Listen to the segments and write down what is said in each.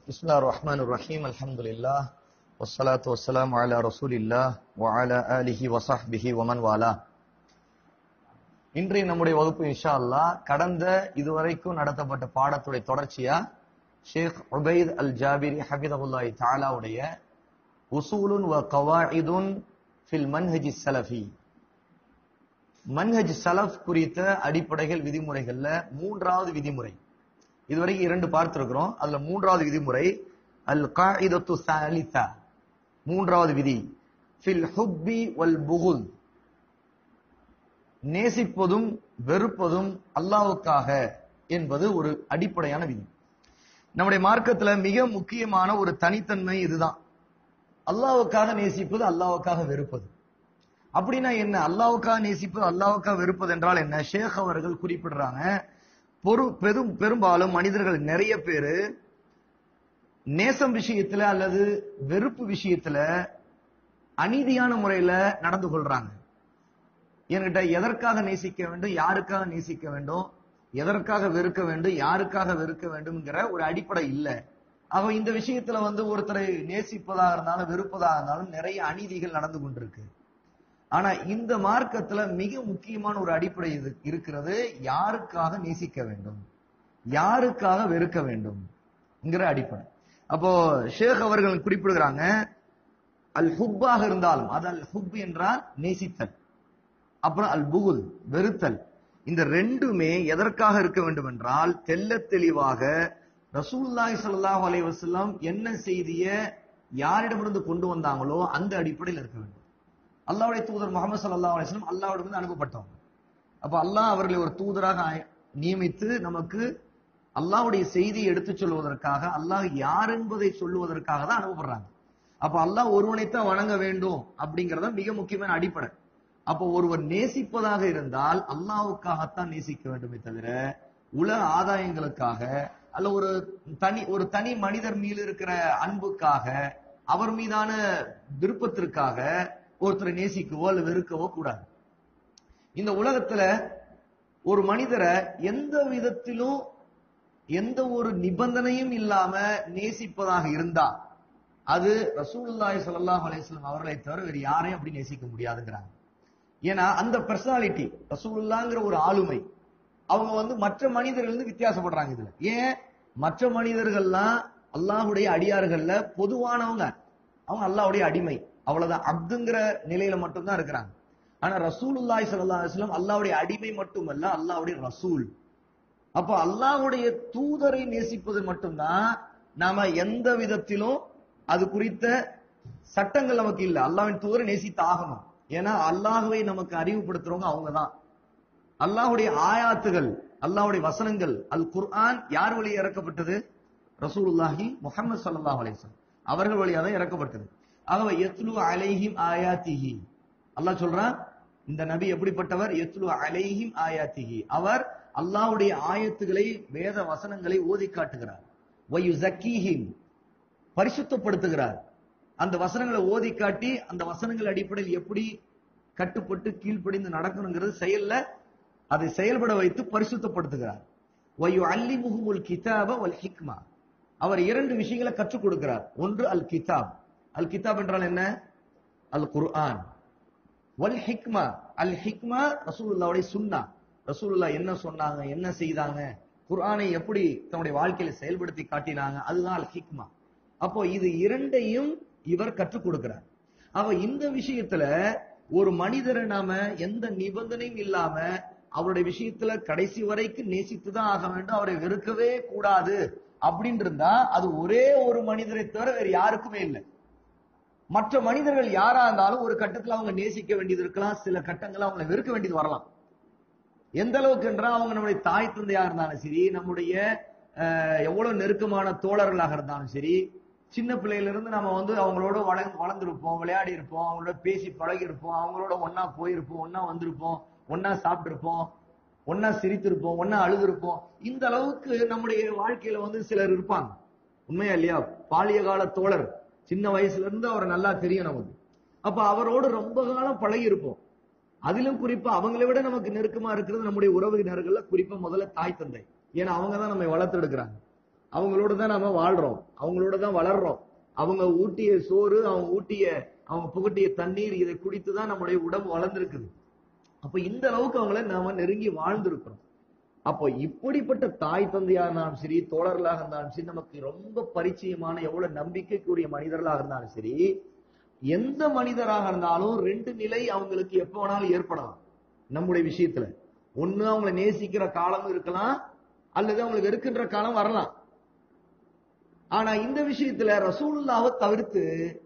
بسم الله الرحمن الرحيم الحمد لله والصلاة والسلام على رسول الله وعلى آله وصحبه ومن والاه இன்றைய நம்முடைய வகுப்பு இன்ஷா அல்லாஹ் கடந்த இதுவரைக்கும் நடத்தப்பட்ட பாடத்துடைய தொடர்ச்சியா ஷேக் உபைத் அல் ஜாபிரி ஹபிதகுல்லாஹி தாலாவுடைய உசூலுன் வ கவாயிதுன் ஃபில் மன்ஹஜி சலஃபி மன்ஹஜ் சலஃப் குறித்த அடிப்படைகள் விதிமுறைகள்ல மூன்றாவது விதிமுறை இதுவரைக்கும் இரண்டு பார்த்திருக்கிறோம் அதுல மூன்றாவது விதிமுறை அல் காயிதத்து சாலிசா மூன்றாவது விதி ஃபில் ஹுப்பி வல் புகுல் நேசிப்பதும் வெறுப்பதும் அல்லாவுக்காக என்பது ஒரு அடிப்படையான விதி நம்முடைய மார்க்கத்துல மிக முக்கியமான ஒரு தனித்தன்மை இதுதான் அல்லாவுக்காக நேசிப்பது அல்லாவுக்காக வெறுப்பது அப்படின்னா என்ன அல்லாவுக்காக நேசிப்பது அல்லாவுக்காக வெறுப்பது என்றால் என்ன ஷேக் அவர்கள் குறிப்பிடுறாங்க பொறு பெரும் பெரும்பாலும் மனிதர்கள் நிறைய பேரு நேசம் விஷயத்துல அல்லது வெறுப்பு விஷயத்துல அநீதியான முறையில நடந்து கொள்றாங்க என்கிட்ட எதற்காக நேசிக்க வேண்டும் யாருக்காக நேசிக்க வேண்டும் எதற்காக வெறுக்க வேண்டும் யாருக்காக வெறுக்க வேண்டும்ங்கிற ஒரு அடிப்படை இல்லை ஆக இந்த விஷயத்துல வந்து ஒருத்தரை நேசிப்பதாக இருந்தாலும் வெறுப்பதாக இருந்தாலும் நிறைய அநீதிகள் நடந்து கொண்டிருக்கு ஆனா இந்த மார்க்கத்துல மிக முக்கியமான ஒரு அடிப்படை இது இருக்கிறது யாருக்காக நேசிக்க வேண்டும் யாருக்காக வெறுக்க வேண்டும்ங்கிற அடிப்படை அப்போ ஷேக் அவர்கள் குறிப்பிடுகிறாங்க அல் ஹுப்பாக இருந்தாலும் அது அல் ஹுப் என்றால் நேசித்தல் அப்புறம் அல் புகுல் வெறுத்தல் இந்த ரெண்டுமே எதற்காக இருக்க வேண்டும் என்றால் தெல்ல தெளிவாக ரசூல்லாய் சல்லாஹ் அலை வசல்லாம் என்ன செய்திய யாரிடமிருந்து கொண்டு வந்தாங்களோ அந்த அடிப்படையில் இருக்க வேண்டும் அல்லாவுடைய தூதர் முகமது சல்லா அலிஸ்லாம் அல்லாவிடமிருந்து அனுப்பப்பட்டவங்க அப்ப அல்லாஹ் அவர்களை ஒரு தூதராக நியமித்து நமக்கு அல்லாவுடைய செய்தியை எடுத்துச் சொல்வதற்காக அல்லாஹ் யார் என்பதை சொல்லுவதற்காக தான் அனுப்பப்படுறாங்க அப்ப அல்லாஹ் ஒருவனைத்தான் வணங்க வேண்டும் அப்படிங்கறத மிக முக்கியமான அடிப்படை அப்போ ஒருவர் நேசிப்பதாக இருந்தால் அல்லாவுக்காகத்தான் நேசிக்க வேண்டுமே தவிர உலக ஆதாயங்களுக்காக அல்ல ஒரு தனி ஒரு தனி மனிதர் மீது இருக்கிற அன்புக்காக அவர் மீதான விருப்பத்திற்காக ஒருத்தரை நேசிக்கவோ அல்ல வெறுக்கவோ கூடாது இந்த உலகத்துல ஒரு மனிதரை எந்த விதத்திலும் எந்த ஒரு நிபந்தனையும் இல்லாம நேசிப்பதாக இருந்தா அது ரசூலுல்லாய் சல்லாஹ் அலிஸ்லாம் அவர்களை தவிர வேறு யாரையும் அப்படி நேசிக்க முடியாதுங்கிறாங்க ஏன்னா அந்த பர்சனாலிட்டி ரசூலுல்லாங்கிற ஒரு ஆளுமை அவங்க வந்து மற்ற மனிதர்கள் இருந்து வித்தியாசப்படுறாங்க இதுல ஏன் மற்ற மனிதர்கள்லாம் அல்லாஹுடைய அடியார்கள்ல பொதுவானவங்க அவங்க அல்லாஹுடைய அடிமை அவ்வளவுதான் அப்துங்கிற நிலையில மட்டும்தான் இருக்கிறாங்க ஆனா ரசூலுல்லாய் சல்லா அலிஸ்லாம் அல்லாவுடைய அடிமை மட்டுமல்ல அல்லாவுடைய ரசூல் அப்போ அல்லாஹுடைய தூதரை நேசிப்பது மட்டும்தான் நாம எந்த விதத்திலும் அது குறித்த சட்டங்கள் நமக்கு இல்ல அல்லாவின் தூதரை நேசித்து ஆகணும் ஏன்னா அல்லாஹுவை நமக்கு அறிவுப்படுத்துறவங்க அவங்க தான் அல்லாஹுடைய ஆயாத்துகள் அல்லாஹுடைய வசனங்கள் அல் குர்ஆன் யார் வழி இறக்கப்பட்டது ரசூலுல்லாஹி முகமது சல்லாஹ் அலிஸ்லாம் அவர்கள் வழியாக தான் இறக்கப்பட்டது ஆகவே எத்லு அலைஹிம் ஆயாத்திஹி அல்லாஹ் சொல்றான் இந்த நபி எப்படிப்பட்டவர் எத்லு அலைஹிம் ஆயாத்திஹி அவர் அல்லாஹ்வுடைய ஆயத்துகளை வேத வசனங்களை ஓதி காட்டுகிறார் வயு ஜக்கீஹிம் பரிசுத்தப்படுத்துகிறார் அந்த வசனங்களை ஓதி காட்டி அந்த வசனங்கள் அடிப்படையில் எப்படி கட்டுப்பட்டு கீழ்ப்படிந்து நடக்கணுங்கிறது செயல்ல அதை செயல்பட வைத்து பரிசுத்தப்படுத்துகிறார் வயு அல்லி முகுமுல் கிதாப வல் ஹிக்மா அவர் இரண்டு விஷயங்களை கற்றுக் கொடுக்கிறார் ஒன்று அல் கிதாப் அல் கிதாப் என்றால் என்ன அல் குர்ஆன் வல் ஹிக்மா அல் ஹிக்மா ரசூலுல்லாவுடைய சுன்னா ரசூலுல்லா என்ன சொன்னாங்க என்ன செய்தாங்க குர்ஆனை எப்படி தன்னுடைய வாழ்க்கையில செயல்படுத்தி காட்டினாங்க அதுதான் அல் ஹிக்மா அப்போ இது இரண்டையும் இவர் கற்றுக் கொடுக்கிறார் அவ இந்த விஷயத்துல ஒரு மனிதரை நாம எந்த நிபந்தனையும் இல்லாம அவருடைய விஷயத்துல கடைசி வரைக்கும் நேசித்துதான் ஆக வேண்டும் அவரை வெறுக்கவே கூடாது அப்படின்னு இருந்தா அது ஒரே ஒரு மனிதரை தவிர வேற யாருக்குமே இல்லை மற்ற மனிதர்கள் யாரா இருந்தாலும் ஒரு கட்டத்துல அவங்க நேசிக்க வேண்டியது இருக்கலாம் சில கட்டங்கள் அவங்களை வெறுக்க வேண்டியது வரலாம் எந்த அளவுக்கு என்றால் அவங்க நம்முடைய தாய் தந்தையா இருந்தாலும் சரி நம்முடைய எவ்வளவு நெருக்கமான தோழர்களாக இருந்தாலும் சரி சின்ன பிள்ளையில இருந்து நம்ம வந்து அவங்களோட வளர்ந்து வளர்ந்துருப்போம் விளையாடி இருப்போம் அவங்களோட பேசி பழகி இருப்போம் அவங்களோட ஒன்னா போயிருப்போம் ஒன்னா வந்திருப்போம் ஒன்னா சாப்பிட்டிருப்போம் ஒன்னா சிரித்திருப்போம் ஒன்னா அழுதுருப்போம் இந்த அளவுக்கு நம்முடைய வாழ்க்கையில வந்து சிலர் இருப்பாங்க உண்மையா இல்லையா பாலிய கால தோழர் சின்ன வயசுல இருந்து அவரை நல்லா தெரியும் நமக்கு அப்ப அவரோடு ரொம்ப காலம் பழகி இருப்போம் அதிலும் குறிப்பா அவங்களை விட நமக்கு நெருக்கமா இருக்கிறது நம்முடைய உறவினர்கள்ல குறிப்பா முதல்ல தாய் தந்தை ஏன்னா அவங்க தான் நம்மை வளர்த்து எடுக்கிறாங்க அவங்களோட தான் நாம வாழ்றோம் அவங்களோட தான் வளர்றோம் அவங்க ஊட்டிய சோறு அவங்க ஊட்டிய அவங்க புகட்டிய தண்ணீர் இதை குடித்து தான் நம்முடைய உடம்பு வளர்ந்திருக்குது அப்ப இந்த அளவுக்கு அவங்கள நாம நெருங்கி வாழ்ந்திருக்கிறோம் அப்போ இப்படிப்பட்ட தாய் தந்தையா இருந்தாலும் சரி தோழர்களாக இருந்தாலும் சரி நமக்கு ரொம்ப பரிச்சயமான எவ்வளவு நம்பிக்கைக்குரிய மனிதர்களாக இருந்தாலும் சரி எந்த மனிதராக இருந்தாலும் ரெண்டு நிலை அவங்களுக்கு எப்ப வேணாலும் ஏற்படலாம் நம்முடைய விஷயத்துல ஒண்ணு அவங்கள நேசிக்கிற காலமும் இருக்கலாம் அல்லது அவங்களுக்கு வெறுக்கின்ற காலம் வரலாம் ஆனா இந்த விஷயத்துல ரசூலுல்லாவை தவிர்த்து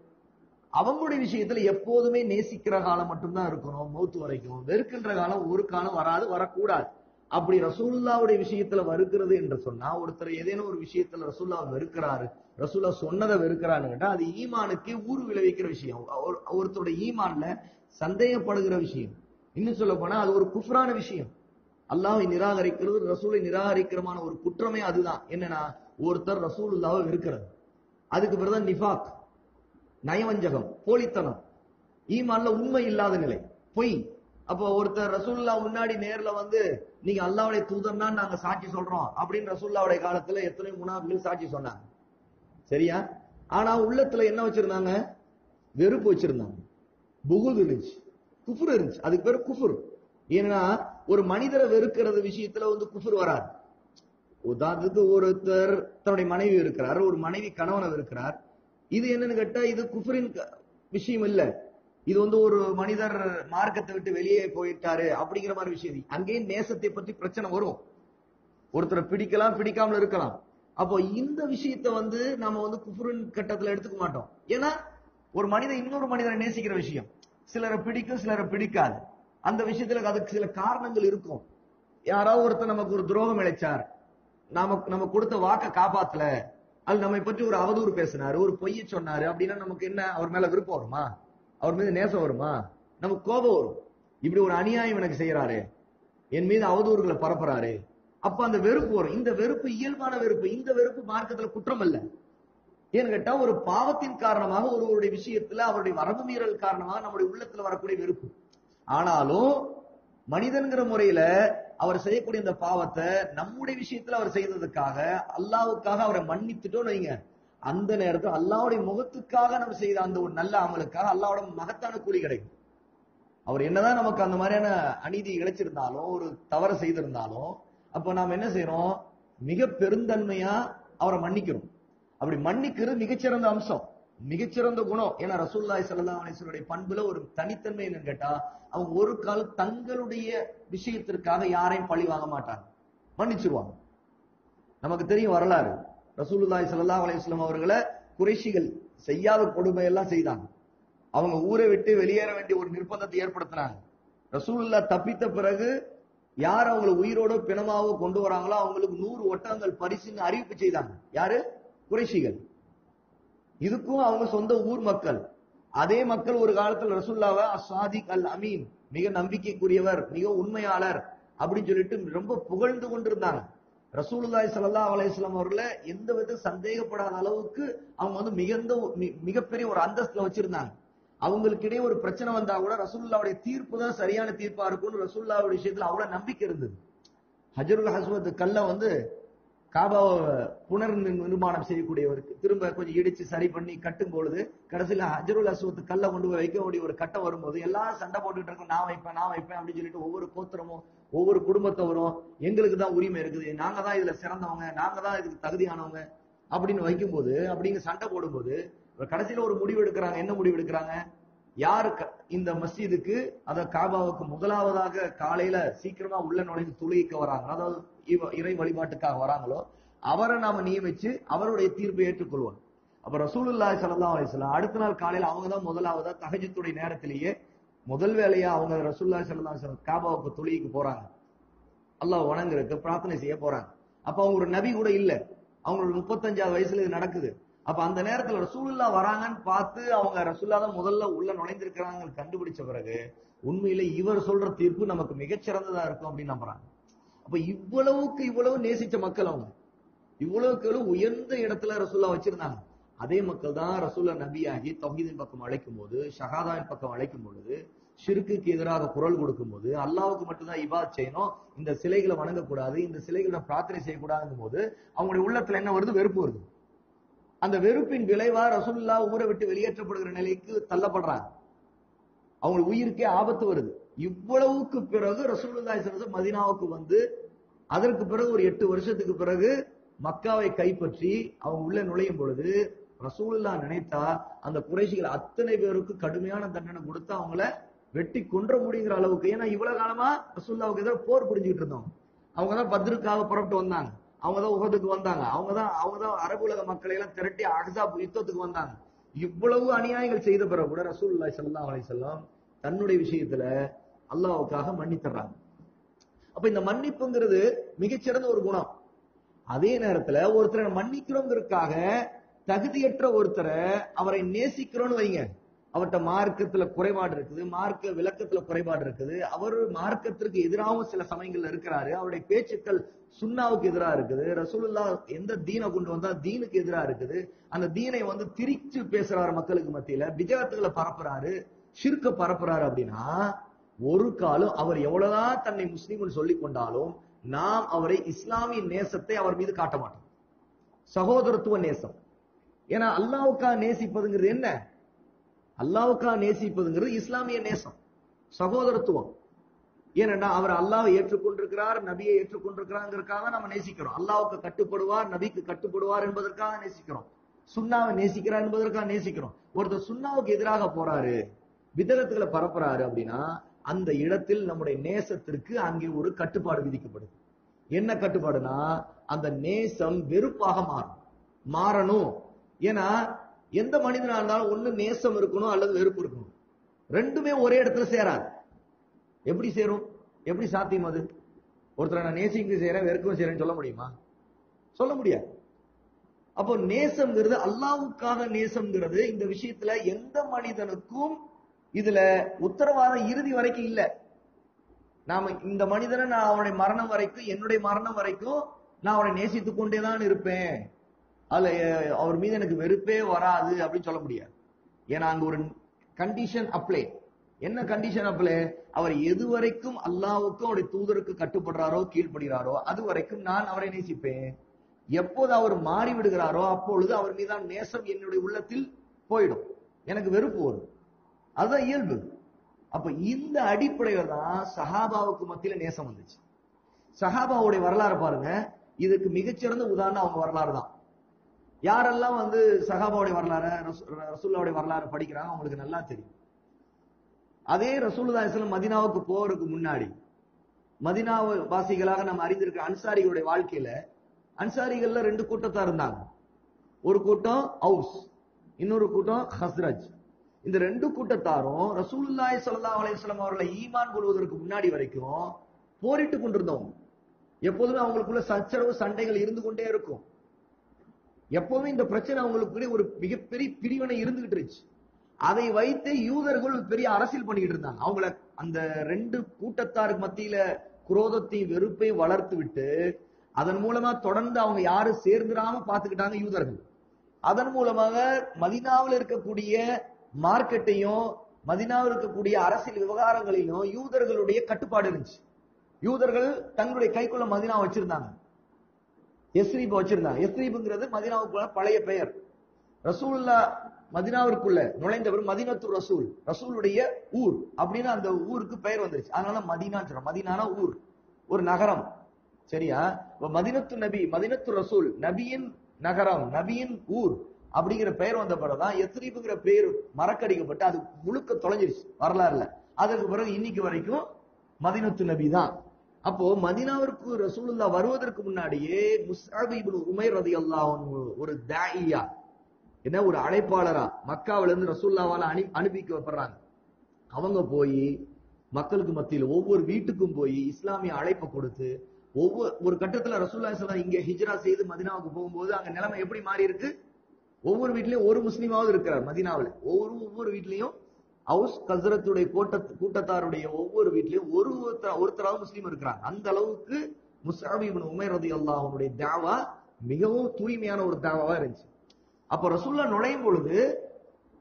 அவங்களுடைய விஷயத்துல எப்போதுமே நேசிக்கிற காலம் மட்டும்தான் இருக்கணும் மௌத்து வரைக்கும் வெறுக்கின்ற காலம் ஒரு காலம் வராது வரக்கூடாது அப்படி ரசூலுல்லாவுடைய விஷயத்துல வெறுக்கிறது என்று சொன்னா ஒருத்தர் ஏதேனும் ஒரு விஷயத்துல ரசூல்லா வெறுக்கிறாரு ரசூல்லா சொன்னதை வெறுக்கிறான்னு கேட்டா அது ஈமானுக்கு ஊறு விளைவிக்கிற விஷயம் ஒரு- ஒருத்தருடைய ஈமான்ல சந்தேகப்படுகிற விஷயம் இன்னும் சொல்ல போனா அது ஒரு குஃப்ரான விஷயம் அல்லாஹ்வை நிராகரிக்கிறது ரசூலை நிராகரிக்கிறமான ஒரு குற்றமே அதுதான் என்னன்னா ஒருத்தர் ரசூலுல்லாவை வெறுக்கிறது அதுக்கு பிறகுதான் நிஃபாக் நயவஞ்சகம் போலித்தனம் ஈமான்ல உண்மை இல்லாத நிலை பொய் அப்போ ஒருத்தர் ரசூல்லா முன்னாடி நேர்ல வந்து நீங்க அல்லாவுடைய தூதர்னா நாங்க சாட்சி சொல்றோம் அப்படின்னு ரசூல்லாவுடைய காலத்துல எத்தனை முனாபிகள் சாட்சி சொன்னாங்க சரியா ஆனா உள்ளத்துல என்ன வச்சிருந்தாங்க வெறுப்பு வச்சிருந்தாங்க புகுது இருந்துச்சு குஃபுர் இருந்துச்சு அதுக்கு பேர் குஃபுர் ஏன்னா ஒரு மனிதரை வெறுக்கிறது விஷயத்துல வந்து குஃபுர் வராது உதாரணத்துக்கு ஒருத்தர் தன்னுடைய மனைவி இருக்கிறார் ஒரு மனைவி கணவனை இருக்கிறார் இது என்னன்னு கேட்டா இது குஃபரின் க- விஷயம் இல்ல இது வந்து ஒரு மனிதர் மார்க்கத்தை விட்டு வெளியே போயிட்டாரு அப்படிங்கிற மாதிரி விஷயம் இல்லை. அங்கேயும் நேசத்தை பற்றி பிரச்சனை வரும் ஒருத்தரை பிடிக்கலாம் பிடிக்காமல் இருக்கலாம் அப்போ இந்த விஷயத்தை வந்து நாம வந்து குஃபரின் கட்டத்துல எடுத்துக்க மாட்டோம் ஏன்னா ஒரு மனிதன் இன்னொரு மனிதரை நேசிக்கிற விஷயம் சிலரை பிடிக்கும் சிலரை பிடிக்காது அந்த விஷயத்துல அதுக்கு சில காரணங்கள் இருக்கும் யாராவது ஒருத்தர் நமக்கு ஒரு துரோகம் இழைச்சார் நாம நம்ம கொடுத்த வாக்க காப்பாத்தல அது நம்மை பற்றி ஒரு அவதூறு பேசினாரு ஒரு பொய்ய சொன்னாரு அப்படின்னா நமக்கு என்ன அவர் மேல விருப்பம் வருமா அவர் மீது நேசம் வருமா நமக்கு கோபம் வரும் இப்படி ஒரு அநியாயம் எனக்கு செய்யறாரு என் மீது அவதூறுகளை பரப்புறாரு அப்ப அந்த வெறுப்பு வரும் இந்த வெறுப்பு இயல்பான வெறுப்பு இந்த வெறுப்பு மார்க்கத்துல குற்றம் அல்ல ஏன்னு கேட்டா ஒரு பாவத்தின் காரணமாக ஒருவருடைய விஷயத்துல அவருடைய வரம்பு மீறல் காரணமாக நம்முடைய உள்ளத்துல வரக்கூடிய வெறுப்பு ஆனாலும் மனிதன்கிற முறையில அவர் செய்யக்கூடிய இந்த பாவத்தை நம்முடைய விஷயத்துல அவர் செய்ததுக்காக அல்லாவுக்காக அவரை மன்னித்துட்டோம் வைங்க அந்த நேரத்துல அல்லாவுடைய முகத்துக்காக நம்ம செய்த அந்த ஒரு நல்ல அமலுக்காக அல்லாவோட மகத்தான கூலி கிடைக்கும் அவர் என்னதான் நமக்கு அந்த மாதிரியான அநீதி இழைச்சிருந்தாலும் ஒரு தவறு செய்திருந்தாலும் அப்ப நாம் என்ன செய்யறோம் மிக பெருந்தன்மையா அவரை மன்னிக்கிறோம் அப்படி மன்னிக்கிறது மிகச்சிறந்த அம்சம் மிகச்சிறந்த குணம் ஏன்னா ரசூல்லாய் சல்லா அலிஸ்வருடைய பண்புல ஒரு தனித்தன்மை என்னன்னு கேட்டா அவங்க ஒரு காலம் தங்களுடைய விஷயத்திற்காக யாரையும் பழி வாங்க மாட்டாங்க மன்னிச்சிருவாங்க நமக்கு தெரியும் வரலாறு ரசூலுல்லாஹி ஸல்லல்லாஹு அலைஹி வஸல்லம் அவர்களை குறைஷிகள் செய்யாத கொடுமை எல்லாம் செய்தாங்க அவங்க ஊரை விட்டு வெளியேற வேண்டிய ஒரு நிர்பந்தத்தை ஏற்படுத்தினாங்க ரசூலுல்லா தப்பித்த பிறகு யார் அவங்களை உயிரோட பிணமாவோ கொண்டு வராங்களோ அவங்களுக்கு நூறு ஒட்டகங்கள் பரிசுன்னு அறிவிப்பு செய்தாங்க யாரு குறைஷிகள் இதுக்கும் அவங்க சொந்த ஊர் மக்கள் அதே மக்கள் ஒரு காலத்துல ரசூல்லாவை அசாதிக் அல் அமீன் மிக நம்பிக்கைக்குரியவர் மிக உண்மையாளர் அப்படின்னு சொல்லிட்டு ரொம்ப புகழ்ந்து கொண்டிருந்தாங்க ரசூலுல்லாஹி ஸல்லல்லாஹு அலைஹி வஸல்லம் அவர்களை எந்த வித சந்தேகப்படாத அளவுக்கு அவங்க வந்து மிகுந்த மி- மிகப்பெரிய ஒரு அந்தஸ்துல வச்சிருந்தாங்க அவங்களுக்கு இடையே ஒரு பிரச்சனை வந்தா கூட ரசூலுல்லாவுடைய தீர்ப்பு தான் சரியான தீர்ப்பா இருக்கும்னு ரசூலுல்லாவுடைய விஷயத்துல அவ்வளவு நம்பிக்கை இருந்தது ஹஜருல் ஹஸ்வத் கல்ல வந்து காபாவை புனர் நிர்- நிர்மாணம் செய்யக்கூடியவருக்கு திரும்ப கொஞ்சம் இடிச்சு சரி பண்ணி கட்டும் பொழுது கடைசியில ஹஜருல் அஸ்வத் கல்ல கொண்டு போய் வைக்க வேண்டிய ஒரு கட்டம் வரும்போது எல்லாரும் சண்டை போட்டுட்டு இருக்கோம் நான் வைப்பேன் நான் வைப்பேன் அப்படின்னு சொல்லிட்டு ஒவ்வொரு கோத்திரமும் ஒவ்வொரு குடும்பத்தவரும் எங்களுக்கு தான் உரிமை இருக்குது நாங்க தான் இதுல சிறந்தவங்க நாங்க தான் இதுக்கு தகுதியானவங்க அப்படின்னு வைக்கும்போது அப்படிங்க சண்டை போடும்போது ஒரு கடைசியில ஒரு முடிவு எடுக்கிறாங்க என்ன முடிவு எடுக்கிறாங்க யாரு க- இந்த மஸ்ஜிதுக்கு அத காபாவுக்கு முதலாவதாக காலையில சீக்கிரமா உள்ள நுழைந்து துளைக்க வராங்க அதாவது இவ- இறை வழிபாட்டுக்காக வராங்களோ அவரை நாம நியமிச்சு அவருடைய தீர்ப்பை ஏற்றுக்கொள்வோம் அப்ப ரசூலுல்லாஹி ஸல்லல்லாஹு அலைஹி வஸல்லம் அடுத்த நாள் காலையில அவங்க தான் முதலாவதா தஹஜ்ஜுடைய நேரத்திலேயே முதல் வேலையா அவங்க ரசூலுல்லாஹி ஸல்லல்லாஹு அலைஹி வஸல்லம் காபாவுக்கு துளைக்கு போறாங்க அல்லாஹ் வணங்குறதுக்கு பிரார்த்தனை செய்ய போறாங்க அப்ப அவங்க ஒரு நபி கூட இல்ல அவங்களோட முப்பத்தஞ்சாவது வயசுல இது நடக்குது அப்ப அந்த நேரத்துல ரசூலுல்லா வராங்கன்னு பார்த்து அவங்க ரசூல்லா தான் முதல்ல உள்ள நுழைந்திருக்கிறாங்க கண்டுபிடிச்ச பிறகு உண்மையில இவர் சொல்ற தீர்ப்பு நமக்கு மிகச்சிறந்ததா இருக்கும் அப்படின்னு நம்புறாங்க அப்ப இவ்வளவுக்கு இவ்வளவு நேசிச்ச மக்கள் அவங்க இவ்வளவுக்கு இவ்வளவு உயர்ந்த இடத்துல ரசூல்லா வச்சிருந்தாங்க அதே மக்கள் தான் ரசூல்லா நபியாகி தௌஹீதின் பக்கம் அழைக்கும் போது ஷஹாதாவின் பக்கம் அழைக்கும் பொழுது ஷிர்க்குக்கு எதிராக குரல் கொடுக்கும்போது அல்லாவுக்கு மட்டும்தான் இபாத் செய்யணும் இந்த சிலைகளை வணங்கக்கூடாது இந்த சிலைகளை பிரார்த்தனை செய்யக்கூடாதுங்கும் போது அவங்களுடைய உள்ளத்துல என்ன வருது வெறுப்பு வருது அந்த வெறுப்பின் விளைவா ரசூலுல்லா ஊரை விட்டு வெளியேற்றப்படுகிற நிலைக்கு தள்ளப்படுறாங்க அவங்க உயிருக்கே ஆபத்து வருது இவ்வளவுக்கு பிறகு ரசூலுல்லாஹி ஸல்லல்லாஹு அலைஹி வஸல்லம் மதீனாவுக்கு வந்து அதற்கு பிறகு ஒரு எட்டு வருஷத்துக்கு பிறகு மக்காவை கைப்பற்றி அவங்க உள்ள நுழையும் பொழுது ரசூலுல்லா நினைத்தா அந்த குறைஷிகள் அத்தனை பேருக்கு கடுமையான தண்டனை கொடுத்து அவங்கள வெட்டி கொன்ற முடியுங்கிற அளவுக்கு ஏன்னா இவ்வளவு காலமா ரசூல்லாவுக்கு எதிராக போர் புரிஞ்சுக்கிட்டு இருந்தோம் அவங்க தான் பத்ருக்காக புறப்பட்டு வந்தாங்க அவங்க தான் உகதுக்கு வந்தாங்க அவங்க தான் அவங்க தான் அரபு உலக மக்களை எல்லாம் திரட்டி அஹ்ஸாப் யுத்தத்துக்கு வந்தாங்க இவ்வளவு அநியாயங்கள் செய்த பிறகு கூட ரசூலுல்லாஹி ஸல்லல்லாஹு அலைஹி வஸல்லம் தன்னுடைய விஷயத்துல அல்லாஹ்வுக்காக மன்னித்தர்றாங்க அப்ப இந்த மன்னிப்புங்கிறது மிகச்சிறந்த ஒரு குணம் அதே நேரத்துல ஒருத்தரை மன்னிக்கிறோங்கிறதுக்காக தகுதியற்ற ஒருத்தரை அவரை நேசிக்கிறோம்னு வைங்க அவர்கிட்ட மார்க்கத்துல குறைபாடு இருக்குது மார்க்க விளக்கத்துல குறைபாடு இருக்குது அவர் மார்க்கத்திற்கு எதிராகவும் சில சமயங்கள்ல இருக்கிறாரு அவருடைய பேச்சுக்கள் சுண்ணாவுக்கு எதிராக இருக்குது ரசூலுல்லா எந்த தீனை கொண்டு வந்தா தீனுக்கு எதிராக இருக்குது அந்த தீனை வந்து திரிச்சு பேசுறாரு மக்களுக்கு மத்தியில விஜயத்துகளை பரப்புறாரு ஷிர்க்க பரப்புறாரு அப்படின்னா ஒரு காலம் அவர் எவ்வளவுதான் தன்னை முஸ்லீம்னு சொல்லிக் கொண்டாலும் நாம் அவரை இஸ்லாமிய நேசத்தை அவர் மீது காட்ட மாட்டோம் சகோதரத்துவ நேசம் ஏன்னா அல்லாவுக்காக நேசிப்பதுங்கிறது என்ன அல்லாவுக்காக நேசிப்பதுங்கிறது இஸ்லாமிய நேசம் சகோதரத்துவம் ஏனென்றா அவர் அல்லாவை ஏற்றுக்கொண்டிருக்கிறார் நபியை ஏற்றுக்கொண்டிருக்கிறாங்கிறதுக்காக நம்ம நேசிக்கிறோம் அல்லாவுக்கு கட்டுப்படுவார் நபிக்கு கட்டுப்படுவார் என்பதற்காக நேசிக்கிறோம் சுண்ணாவை நேசிக்கிறார் என்பதற்காக நேசிக்கிறோம் ஒருத்தர் சுண்ணாவுக்கு எதிராக போறாரு விதகத்துகளை பரப்புறாரு அப்படின்னா அந்த இடத்தில் நம்முடைய நேசத்திற்கு அங்கே ஒரு கட்டுப்பாடு விதிக்கப்படுது என்ன கட்டுப்பாடுனா அந்த நேசம் வெறுப்பாக மாறும் மாறணும் ஏன்னா எந்த மனிதனா இருந்தாலும் ஒண்ணு நேசம் இருக்கணும் அல்லது வெறுப்பு இருக்கணும் ரெண்டுமே ஒரே இடத்துல சேராது எப்படி சேரும் எப்படி சாத்தியம் அது ஒருத்தரை நான் நேசிக்க செய்யறேன் வெறுக்கவும் செய்யறேன்னு சொல்ல முடியுமா சொல்ல முடியாது அப்போ நேசம்ங்கிறது அல்லாவுக்காக நேசம்ங்கிறது இந்த விஷயத்துல எந்த மனிதனுக்கும் இதுல உத்தரவாதம் இறுதி வரைக்கும் இல்ல நாம இந்த மனிதனை நான் அவனுடைய மரணம் வரைக்கும் என்னுடைய மரணம் வரைக்கும் நான் அவனை நேசித்துக் கொண்டேதான் இருப்பேன் அதுல அஹ், அவர் மீது எனக்கு வெறுப்பே வராது அப்படின்னு சொல்ல முடியாது ஏன்னா அங்க ஒரு கண்டிஷன் அப்ளை என்ன கண்டிஷன் அப்ளை அவர் எது வரைக்கும் அல்லாவுக்கும் அவருடைய தூதருக்கு கட்டுப்படுறாரோ கீழ்ப்படுகிறாரோ அது வரைக்கும் நான் அவரை நேசிப்பேன் எப்போது அவர் மாறி விடுகிறாரோ அப்பொழுது அவர் மீதான நேசம் என்னுடைய உள்ளத்தில் போயிடும் எனக்கு வெறுப்பு வரும் அதுதான் இயல்பு அப்ப இந்த அடிப்படையில தான் சஹாபாவுக்கு மத்தியில நேசம் வந்துச்சு சஹாபாவுடைய வரலாறு பாருங்க இதுக்கு மிகச்சிறந்த உதாரணம் அவங்க வரலாறு தான் யாரெல்லாம் வந்து சஹாபாவுடைய வரலாறு ரசூல்லாவுடைய வரலாறு படிக்கிறாங்க அவங்களுக்கு நல்லா தெரியும் அதே ரசூலுல்லாஹி அலைஹி வஸல்லம் மதீனாவுக்கு போறதுக்கு முன்னாடி மதீனா வாசிகளாக நம்ம அறிந்திருக்கிற அன்சாரிகளுடைய வாழ்க்கையில அன்சாரிகள்ல ரெண்டு கூட்டத்தா இருந்தாங்க ஒரு கூட்டம் அவுஸ் இன்னொரு கூட்டம் ஹஸ்ரஜ் இந்த ரெண்டு கூட்டத்தாரும் ரசூலுல்லாஹி ஸல்லல்லாஹு அலைஹி வஸல்லம் அவர்களை ஈமான் கொள்வதற்கு முன்னாடி வரைக்கும் போரிட்டு கொண்டிருந்தவங்க எப்போதுமே அவங்களுக்குள்ள சச்சரவு சண்டைகள் இருந்து கொண்டே இருக்கும் எப்பவுமே இந்த பிரச்சனை அவங்களுக்குள்ளே ஒரு மிகப்பெரிய பிரிவினை இருந்துகிட்டு இருந்துச்சு அதை வைத்து யூதர்கள் பெரிய அரசியல் பண்ணிக்கிட்டு இருந்தாங்க அவங்கள அந்த ரெண்டு கூட்டத்தாருக்கு மத்தியில குரோதத்தையும் வெறுப்பையும் வளர்த்து விட்டு அதன் மூலமா தொடர்ந்து அவங்க யாரும் சேர்ந்துடாம பாத்துக்கிட்டாங்க யூதர்கள் அதன் மூலமாக மதினாவில் இருக்கக்கூடிய மார்க்கெட்டையும் மதினாவில் இருக்கக்கூடிய அரசியல் விவகாரங்களிலும் யூதர்களுடைய கட்டுப்பாடு இருந்துச்சு யூதர்கள் தங்களுடைய கைக்குள்ள மதினா வச்சிருந்தாங்க எஸ்ரீப் வச்சிருந்தாங்க எஸ்ரீப்ங்கிறது மதினாவுக்குள்ள பழைய பெயர் ரசூல்லா மதினாவிற்குள்ள நுழைந்தவர் மதினத்து ரசூல் ரசூலுடைய ஊர் அப்படின்னு அந்த ஊருக்கு பெயர் வந்துருச்சு அதனால மதினான்னு சொல்றோம் மதினானா ஊர் ஒரு நகரம் சரியா இப்ப மதினத்து நபி மதினத்து ரசூல் நபியின் நகரம் நபியின் ஊர் அப்படிங்கிற பெயர் வந்த பிறகுதான் எத்ரீபுங்கிற பெயர் மறக்கடிக்கப்பட்டு அது முழுக்க தொலைஞ்சிருச்சு வரலாறுல அதற்கு பிறகு இன்னைக்கு வரைக்கும் மதினத்து நபி தான் அப்போ மதினாவிற்கு ரசூலுல்லா வருவதற்கு முன்னாடியே முஸ்அப் இப்னு உமைர் ரலியல்லாஹு அன்ஹு ஒரு தாயியா என்ன ஒரு அழைப்பாளரா மக்காவில இருந்து ரசூல்லாவால அனு அனுப்பிக்கப்படுறாங்க அவங்க போய் மக்களுக்கு மத்தியில் ஒவ்வொரு வீட்டுக்கும் போய் இஸ்லாமிய அழைப்பை கொடுத்து ஒவ்வொரு ஒரு கட்டத்துல ரசூல்லா ஸல்லல்லாஹு இங்க ஹிஜ்ரா செய்து மதினாவுக்கு போகும்போது அங்க நிலைமை எப்படி மாறி இருக்கு ஒவ்வொரு வீட்லயும் ஒரு முஸ்லீமாவது இருக்கிறார் மதினாவுல ஒவ்வொரு ஒவ்வொரு வீட்லயும் ஹவுஸ் கசரத்துடைய கூட்ட கூட்டத்தாருடைய ஒவ்வொரு வீட்லயும் ஒரு ஒருத்தர் ஒருத்தராவது முஸ்லீம் இருக்கிறாங்க அந்த அளவுக்கு முஸ்அப் இப்னு உமைர் ரலியல்லாஹு அன்ஹுடைய தாவா மிகவும் தூய்மையான ஒரு தாவாவா இருந்துச்சு அப்ப ரசூல்லா நுழையும் பொழுது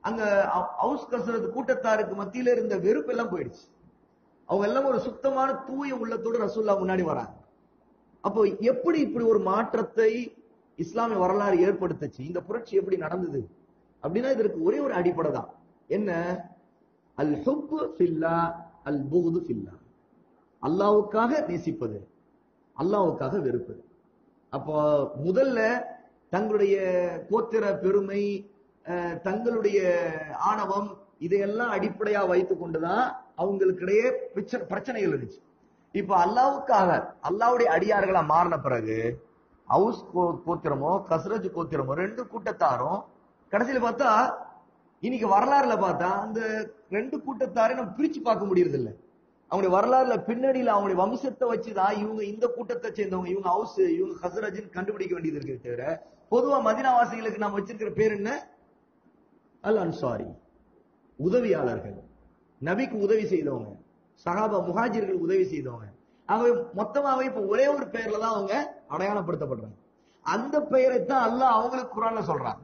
அங்க ஹவுஸ் கசரத் கூட்டத்தாருக்கு மத்தியில இருந்த வெறுப்பு எல்லாம் போயிடுச்சு அவங்க எல்லாம் ஒரு சுத்தமான தூய உள்ளத்தோடு ரசூல்லா முன்னாடி வராங்க அப்போ எப்படி இப்படி ஒரு மாற்றத்தை இஸ்லாமிய வரலாறு ஏற்படுத்துச்சு இந்த புரட்சி எப்படி நடந்தது அப்படின்னா இதற்கு ஒரே ஒரு அடிப்படை தான் என்ன அல் ஹுப் ஃபில்லா அல் புகுது ஃபில்லா அல்லாவுக்காக நேசிப்பது அல்லாவுக்காக வெறுப்பது அப்போ முதல்ல தங்களுடைய கோத்திர பெருமை அஹ், தங்களுடைய ஆணவம் இதையெல்லாம் அடிப்படையா வைத்துக் கொண்டுதான் அவங்களுக்கிடையே பிரச்ச- பிரச்சனைகள் இருந்துச்சு இப்ப அல்லாவுக்காக அல்லாவுடைய அடியார்களா மாறின பிறகு ஹவுஸ் கோ- கோத்திரமோ கஸ்ரஜ் கோத்திரமோ ரெண்டு கூட்டத்தாரும் கடைசியில பார்த்தா இன்னைக்கு வரலாறுல பார்த்தா அந்த ரெண்டு கூட்டத்தாரை நம்ம பிரிச்சு பார்க்க முடியறது இல்ல அவங்களுடைய வரலாறுல பின்னணியில அவங்களுடைய வம்சத்தை வச்சுதான் இவங்க இந்த கூட்டத்தை சேர்ந்தவங்க இவங்க ஹவுஸ் இவங்க ஹசரஜ்னு கண்டுபிடிக்க வேண்டியது இருக்கு தவிர பொதுவா மதினாவாசிகளுக்கு நாம் வச்சிருக்கிற பேர் என்ன அல் அன்சாரி உதவியாளர்கள் நபிக்கு உதவி செய்தவங்க சஹாபா முஹாஜிர்கள் உதவி செய்தவங்க ஆகவே மொத்தமாவே இப்ப ஒரே ஒரு பெயர்ல தான் அவங்க அடையாளப்படுத்தப்படுறாங்க அந்த பெயரை தான் அல்லாஹ் அவங்களுக்கு குரான்ல சொல்றாங்க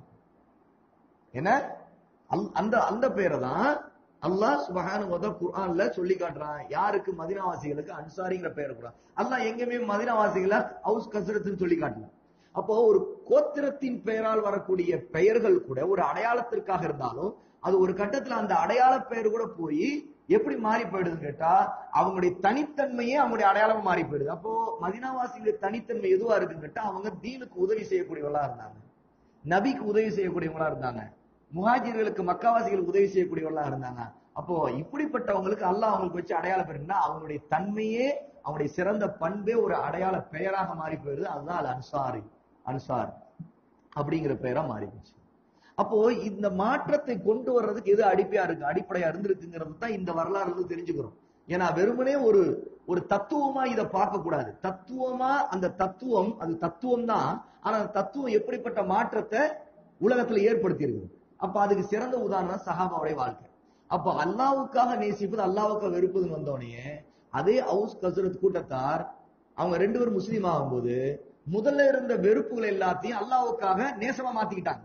என்ன அல்- அந்த அந்த பெயரை தான் அல்லாஹ் சுபஹானஹு வ தஆலா குர்ஆன்ல சொல்லி காட்டுறான் யாருக்கு மதினாவாசிகளுக்கு அன்சாரிங்கிற பெயர் கொடுறான் அல்லாஹ் எங்கேயுமே மதினாவாசிகளை ஹவுஸ் கசரத்துன்னு சொல்லி காட்டல அப்போ ஒரு கோத்திரத்தின் பெயரால் வரக்கூடிய பெயர்கள் கூட ஒரு அடையாளத்திற்காக இருந்தாலும் அது ஒரு கட்டத்துல அந்த அடையாள பெயர் கூட போய் எப்படி மாறி போயிடுதுன்னு கேட்டா அவங்களுடைய தனித்தன்மையே அவங்களுடைய அடையாளமா மாறி போயிடுது அப்போ மதினாவாசிகளுடைய தனித்தன்மை எதுவா இருக்குன்னு கேட்டா அவங்க தீனுக்கு உதவி செய்யக்கூடியவங்களா இருந்தாங்க நபிக்கு உதவி செய்யக்கூடியவங்களா இருந்தாங்க முஹாஜிர்களுக்கு மக்காவாசிகளுக்கு உதவி செய்யக்கூடியவங்களா இருந்தாங்க அப்போ இப்படிப்பட்டவங்களுக்கு அல்லாஹ் அவங்களுக்கு வச்சு அடையாள பெயர்னா அவங்களுடைய தன்மையே அவங்களுடைய சிறந்த பண்பே ஒரு அடையாள பெயராக மாறி போயிடுது அதுதான் அல் அன்சாரி அன்சார் அப்படிங்கிற பெயரா மாறி போச்சு அப்போ இந்த மாற்றத்தை கொண்டு வர்றதுக்கு எது அடிப்படையா இருக்கு அடிப்படையா இருந்திருக்குங்கிறது தான் இந்த வரலாறு இருந்து தெரிஞ்சுக்கிறோம் ஏன்னா வெறுமனே ஒரு ஒரு தத்துவமா இதை பார்க்க கூடாது தத்துவமா அந்த தத்துவம் அது தத்துவம் தான் ஆனா அந்த தத்துவம் எப்படிப்பட்ட மாற்றத்தை உலகத்துல ஏற்படுத்தி இருக்குது அப்ப அதுக்கு சிறந்த உதாரணம் சஹாபாவுடைய வாழ்க்கை அப்ப அல்லாவுக்காக நேசிப்பது அல்லாவுக்காக வெறுப்பதுன்னு வந்தோடனே அதே ஹவுஸ் கசரத் கூட்டத்தார் அவங்க ரெண்டு பேரும் முஸ்லீம் ஆகும்போது முதல்ல இருந்த வெறுப்புகள் எல்லாத்தையும் அல்லாவுக்காக நேசமா மாத்திக்கிட்டாங்க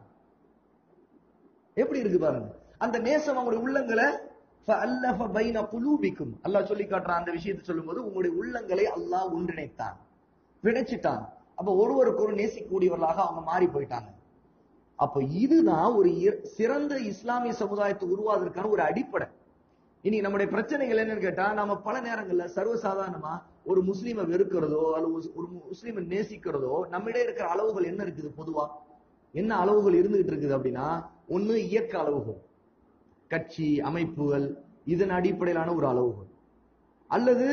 எப்படி இருக்கு பாருங்க அந்த நேசம் அவங்களுடைய உள்ளங்களை فَأَلَّفَ بَيْنَ قُلُوبِكُمْ அல்லாஹ் சொல்லி காட்டுறான் அந்த விஷயத்தை சொல்லும்போது உங்களுடைய உள்ளங்களை அல்லாஹ் ஒன்றிணைத்தான் பிணைச்சிட்டான் அப்ப ஒருவருக்கு ஒரு நேசிக்கக்கூடியவர்களாக அவங்க மாறி போயிட்டாங்க அப்ப இதுதான் ஒரு இர- சிறந்த இஸ்லாமிய சமுதாயத்தை உருவாவதற்கான ஒரு அடிப்படை இனி நம்முடைய பிரச்சனைகள் என்னன்னு கேட்டா நம்ம பல நேரங்கள்ல சர்வசாதாரணமா ஒரு முஸ்லீமை வெறுக்கிறதோ அல்லது ஒரு- ஒரு முஸ்லீமை நேசிக்கிறதோ நம்மிடையே இருக்கிற அளவுகள் என்ன இருக்குது பொதுவா என்ன அளவுகள் இருந்துகிட்டு இருக்குது அப்படின்னா ஒண்ணு இயக்க அளவுகள் கட்சி அமைப்புகள் இதன் அடிப்படையிலான ஒரு அளவுகள் அல்லது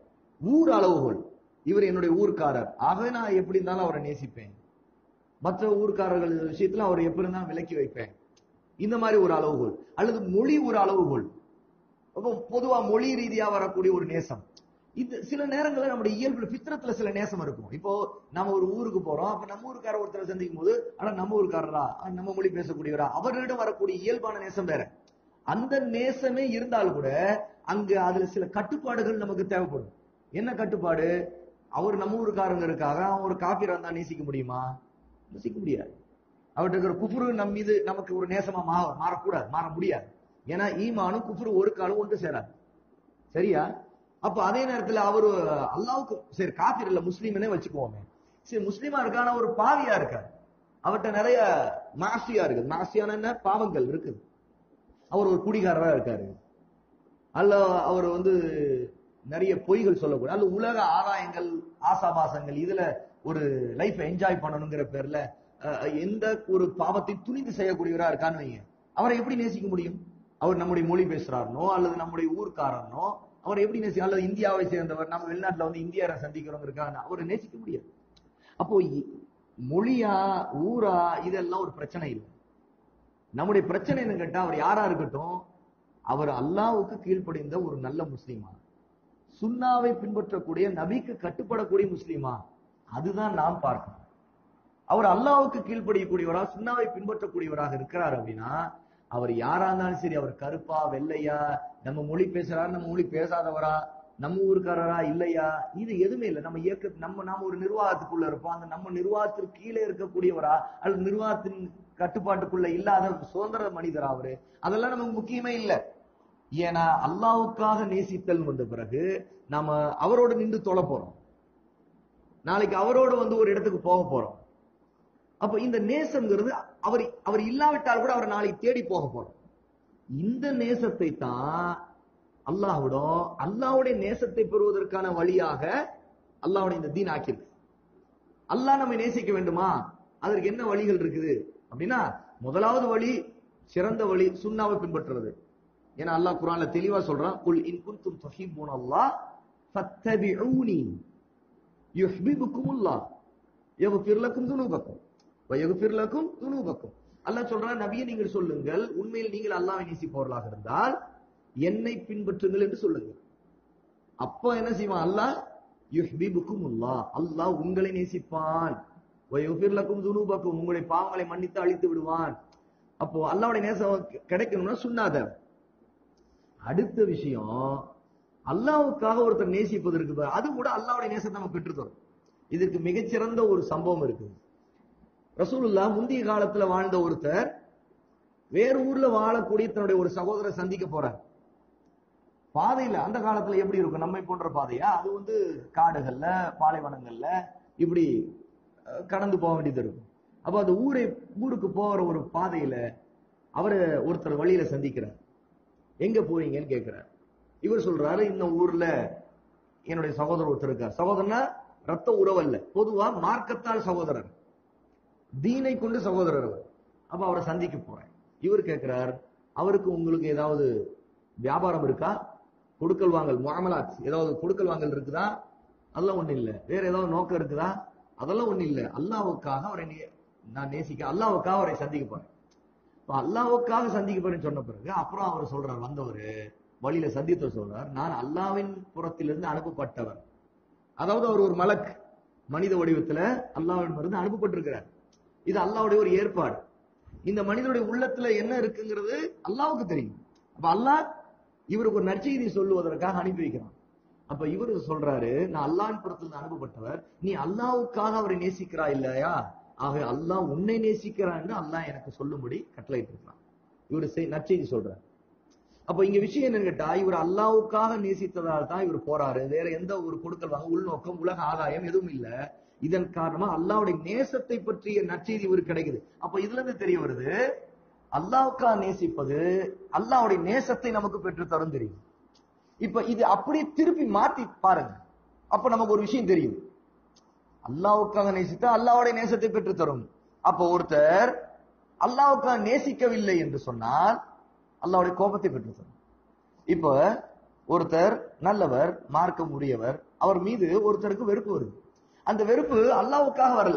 ஊர் அளவுகள் இவர் என்னுடைய ஊர்க்காரர் ஆகவே நான் எப்படி இருந்தாலும் அவரை நேசிப்பேன் மற்ற ஊர்க்காரர்கள் விஷயத்துல அவர் எப்படி இருந்தாலும் விலக்கி வைப்பேன் இந்த மாதிரி ஒரு அளவுகோல் அல்லது மொழி ஒரு அளவுகோல் அப்போ பொதுவா மொழி ரீதியா வரக்கூடிய ஒரு நேசம் இது சில நேரங்கள்ல நம்முடைய இயல்பு பித்திரத்துல சில நேசம் இருக்கும் இப்போ நம்ம ஒரு ஊருக்கு போறோம் அப்ப நம்ம ஊருக்கார ஒருத்தரை சந்திக்கும் போது ஆனா நம்ம ஊருக்காரரா ஆ, நம்ம மொழி பேசக்கூடியவரா அவரிடம் வரக்கூடிய இயல்பான நேசம் வேற அந்த நேசமே இருந்தால் கூட அங்க அதுல சில கட்டுப்பாடுகள் நமக்கு தேவைப்படும் என்ன கட்டுப்பாடு அவர் நம்ம ஊருக்காரங்க இருக்காக அவன் ஒரு காப்பீரா இருந்தா நேசிக்க முடியுமா நேசிக்க முடியாது அவர்கிட்ட இருக்கிற குஃபுரு நம் மீது நமக்கு ஒரு நேசமா மா மாறக்கூடாது மாற முடியாது ஏன்னா ஈமானும் குஃபுரு ஒரு காலம் ஒன்று சேராது சரியா அப்ப அதே நேரத்துல அவரு அல்லாவுக்கு சரி காஃபிர் இல்ல முஸ்லீம்னே வச்சுக்குவோமே சரி முஸ்லீமா இருக்கான ஒரு பாவியா இருக்காரு அவர்கிட்ட நிறைய மாசியா இருக்குது மாசியான என்ன பாவங்கள் இருக்குது அவர் ஒரு குடிகாரரா இருக்காரு அல்ல அவர் வந்து நிறைய பொய்கள் சொல்லக்கூடாது அல்ல உலக ஆதாயங்கள் ஆசாபாசங்கள் இதுல ஒரு லைஃப் என்ஜாய் பண்ணணுங்கிற பேர்ல அஹ், எந்த ஒரு பாவத்தை துணிந்து செய்யக்கூடியவரா இருக்கான்னு வைங்க அவரை எப்படி நேசிக்க முடியும் அவர் நம்முடைய மொழி பேசுறாருனோ அல்லது நம்முடைய ஊர்க்காரனோ அவரை எப்படி நேசி அல்லது இந்தியாவை சேர்ந்தவர் நம்ம வெளிநாட்டுல வந்து இந்தியாரை சந்திக்கிறவங்க இருக்காங்க அவரை நேசிக்க முடியாது அப்போ இ- மொழியா ஊரா இதெல்லாம் ஒரு பிரச்சனை இல்லை நம்முடைய பிரச்சனை என்னன்னு கேட்டா அவர் யாரா இருக்கட்டும் அவர் அல்லாஹ்வுக்கு கீழ்ப்படிந்த ஒரு நல்ல முஸ்லீமா சுன்னாவை பின்பற்றக்கூடிய நபிக்கு கட்டுப்படக்கூடிய முஸ்லீமா அதுதான் நாம் பார்க்கணும் அவர் அல்லாஹ்வுக்கு கீழ்ப்படியக்கூடியவரா சுன்னாவை பின்பற்றக்கூடியவராக இருக்கிறார் அப்படின்னா அவர் யாரா இருந்தாலும் சரி அவர் கருப்பா வெள்ளையா நம்ம மொழி பேசுறாரு நம்ம மொழி பேசாதவரா நம்ம ஊருக்காரரா இல்லையா இது எதுவுமே இல்லை நம்ம இயக்க நம்ம நாம ஒரு நிர்வாகத்துக்குள்ள இருப்போம் அந்த நம்ம நிர்வாகத்திற்கு கீழே இருக்கக்கூடியவரா அல்லது நிர்வாகத்தின் கட்டுப்பாட்டுக்குள்ள இல்லாத சுதந்திர மனிதர் அவரு அதெல்லாம் நமக்கு முக்கியமே இல்ல ஏன்னா அல்லாவுக்காக நேசித்தல் வந்த பிறகு நாம அவரோட நின்று தொழ போறோம் நாளைக்கு அவரோட வந்து ஒரு இடத்துக்கு போக போறோம் அப்ப இந்த நேசம்ங்கிறது அவர் அவர் இல்லாவிட்டால் கூட அவர் நாளைக்கு தேடி போக போறோம் இந்த நேசத்தை தான் அல்லாஹ்விடம் அல்லாஹ்வுடைய நேசத்தை பெறுவதற்கான வழியாக அல்லாஹ்வுடைய இந்த தீன் ஆக்கியிருக்கு அல்லாஹ் நம்மை நேசிக்க வேண்டுமா அதற்கு என்ன வழிகள் இருக்குது அப்படின்னா முதலாவது வழி சிறந்த வழி சுண்ணாவை பின்பற்றுறது ஏன்னா அல்லாஹ் குர்ஆன்ல தெளிவா சொல்றான் குல் இன் குன்தும் துஹிப்பூன அல்லாஹ் ஃபத்தபிஊனி யுஹ்பிபுக்குமுல்லாஹ் யக்ஃபிர் லக்கும் துனூபக்கும் வ யக்ஃபிர் லக்கும் துனூபக்கும் அல்லாஹ் சொல்றான் நபியே நீங்கள் சொல்லுங்கள் உண்மையில் நீங்கள் அல்லாஹ்வை நேசிப்பவர்களாக இருந்தால் என்னை பின்பற்றுங்கள் என்று சொல்லுங்கள் அப்போ என்ன செய்வான் அல்லாஹ் யுஹ்பிபுக்குமுல்லாஹ் அல்லாஹ் உங்களை நேசிப்பான் வ யக்ஃபிர் லக்கும் துனூபக்கும் உங்களுடைய பாவங்களை மன்னித்து அழித்து விடுவான் அப்போ அல்லாஹ்வுடைய நேசம் கிடைக்கணும்னா சுண்ணாத அடுத்த விஷயம் அல்லாவுக்காக ஒருத்தர் நேசிப்பது இருக்கு பாரு, அது கூட அல்லாவுடைய நேசத்தை நம்ம பெற்றுத்தரும் இதுக்கு மிகச்சிறந்த ஒரு சம்பவம் இருக்குது ரசூலுல்லா முந்தைய காலத்துல வாழ்ந்த ஒருத்தர் வேற ஊர்ல வாழக்கூடிய தன்னுடைய ஒரு சகோதரரை சந்திக்க போறார் பாதையில அந்த காலத்துல எப்படி இருக்கும் நம்மை போன்ற பாதையா அது வந்து காடுகள்ல பாலைவனங்கள்ல இப்படி அஹ், கடந்து போக வேண்டியது இருக்கும் அப்ப அந்த ஊரை ஊருக்கு போற ஒரு பாதையில அவரை ஒருத்தர் வழியில சந்திக்கிறார் எங்க போறீங்கன்னு கேட்கிறார் இவர் சொல்றாரு இந்த ஊர்ல என்னுடைய சகோதரர் ஒருத்தர் இருக்கார் சகோதரனா ரத்த உறவல்ல பொதுவா மார்க்கத்தால் சகோதரர் தீனை கொண்டு சகோதரர் அவர் அப்ப அவரை சந்திக்க போறேன் இவர் கேட்கிறார் அவருக்கு உங்களுக்கு ஏதாவது வியாபாரம் இருக்கா கொடுக்கல் வாங்கல் முஅமலாத் ஏதாவது கொடுக்கல் வாங்கல் இருக்குதா அதெல்லாம் ஒண்ணு இல்ல வேற ஏதாவது நோக்கம் இருக்குதா அதெல்லாம் ஒண்ணு இல்ல அல்லாவுக்காக அவரை நே- நான் நேசிக்க அல்லாவுக்காக அவரை சந்திக்க போறேன் இப்ப அல்லாவுக்காக சந்திக்க போறேன்னு சொன்ன பிறகு அப்புறம் அவர் சொல்றார் வந்தவர் வழியில சந்தித்தவர் சொல்றார் நான் அல்லாவின் புறத்திலிருந்து அனுப்பப்பட்டவர் அதாவது அவர் ஒரு மலக் மனித வடிவத்துல அல்லாவின் இருந்து அனுப்பப்பட்டிருக்கிறார் இது அல்லாவுடைய ஒரு ஏற்பாடு இந்த மனிதனுடைய உள்ளத்துல என்ன இருக்குங்கிறது அல்லாவுக்கு தெரியும் அப்ப அல்லாஹ் இவருக்கு ஒரு நற்செய்தி சொல்லுவதற்காக அனுப்பி வைக்கிறான் அப்ப இவரு சொல்றாரு நான் அல்லாஹ்வின் புறத்திலிருந்து அனுப்பப்பட்டவர் நீ அல்லாவுக்காக அவரை நேசிக்கிறா இல்லையா ஆக அல்லாஹ் உன்னை நேசிக்கிறான் என்று அல்லாஹ் எனக்கு சொல்லும்படி கட்டளையிட்டு இருக்கான் இவரு செய்- நற்செய்தி சொல்றார் அப்ப இங்க விஷயம் என்னன்னு கேட்டா இவர் அல்லாவுக்காக நேசித்ததால் தான் இவர் போறாரு வேற எந்த ஒரு கொடுக்கல் வாங்க உள்நோக்கம் உலக ஆதாயம் எதுவும் இல்ல இதன் காரணமா அல்லாவுடைய நேசத்தை பற்றிய நற்செய்தி இவருக்கு கிடைக்குது அப்ப இதுல இருந்து தெரிய வருது அல்லாவுக்காக நேசிப்பது அல்லாவுடைய நேசத்தை நமக்கு பெற்று தரும் தெரியும் இப்ப இது அப்படியே திருப்பி மாத்தி பாருங்க அப்ப நமக்கு ஒரு விஷயம் தெரியும் அல்லாவுக்காக நேசித்தா அல்லாவுடைய நேசத்தை பெற்று தரும் அப்ப ஒருத்தர் அல்லாவுக்காக நேசிக்கவில்லை என்று சொன்னால் அல்லாவுடைய கோபத்தை பெற்று தரும் இப்ப ஒருத்தர் நல்லவர் மார்க்கம் உரியவர் அவர் மீது ஒருத்தருக்கு வெறுப்பு வருது அந்த வெறுப்பு அல்லாவுக்காக வரல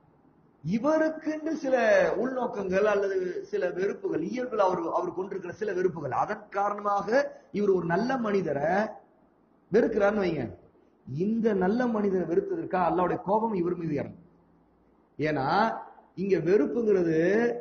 இவருக்குன்னு சில உள்நோக்கங்கள் அல்லது சில வெறுப்புகள் இயல்புல அவர் அவர் கொண்டிருக்கிற சில வெறுப்புகள் அதன் காரணமாக இவர் ஒரு நல்ல மனிதரை வெறுக்கிறார்னு வைங்க இந்த நல்ல மனிதரை வெறுத்ததற்காக அல்லாவுடைய கோபம் இவர் மீது இறங்கும் ஏன்னா இங்க வெறுப்புங்கிறது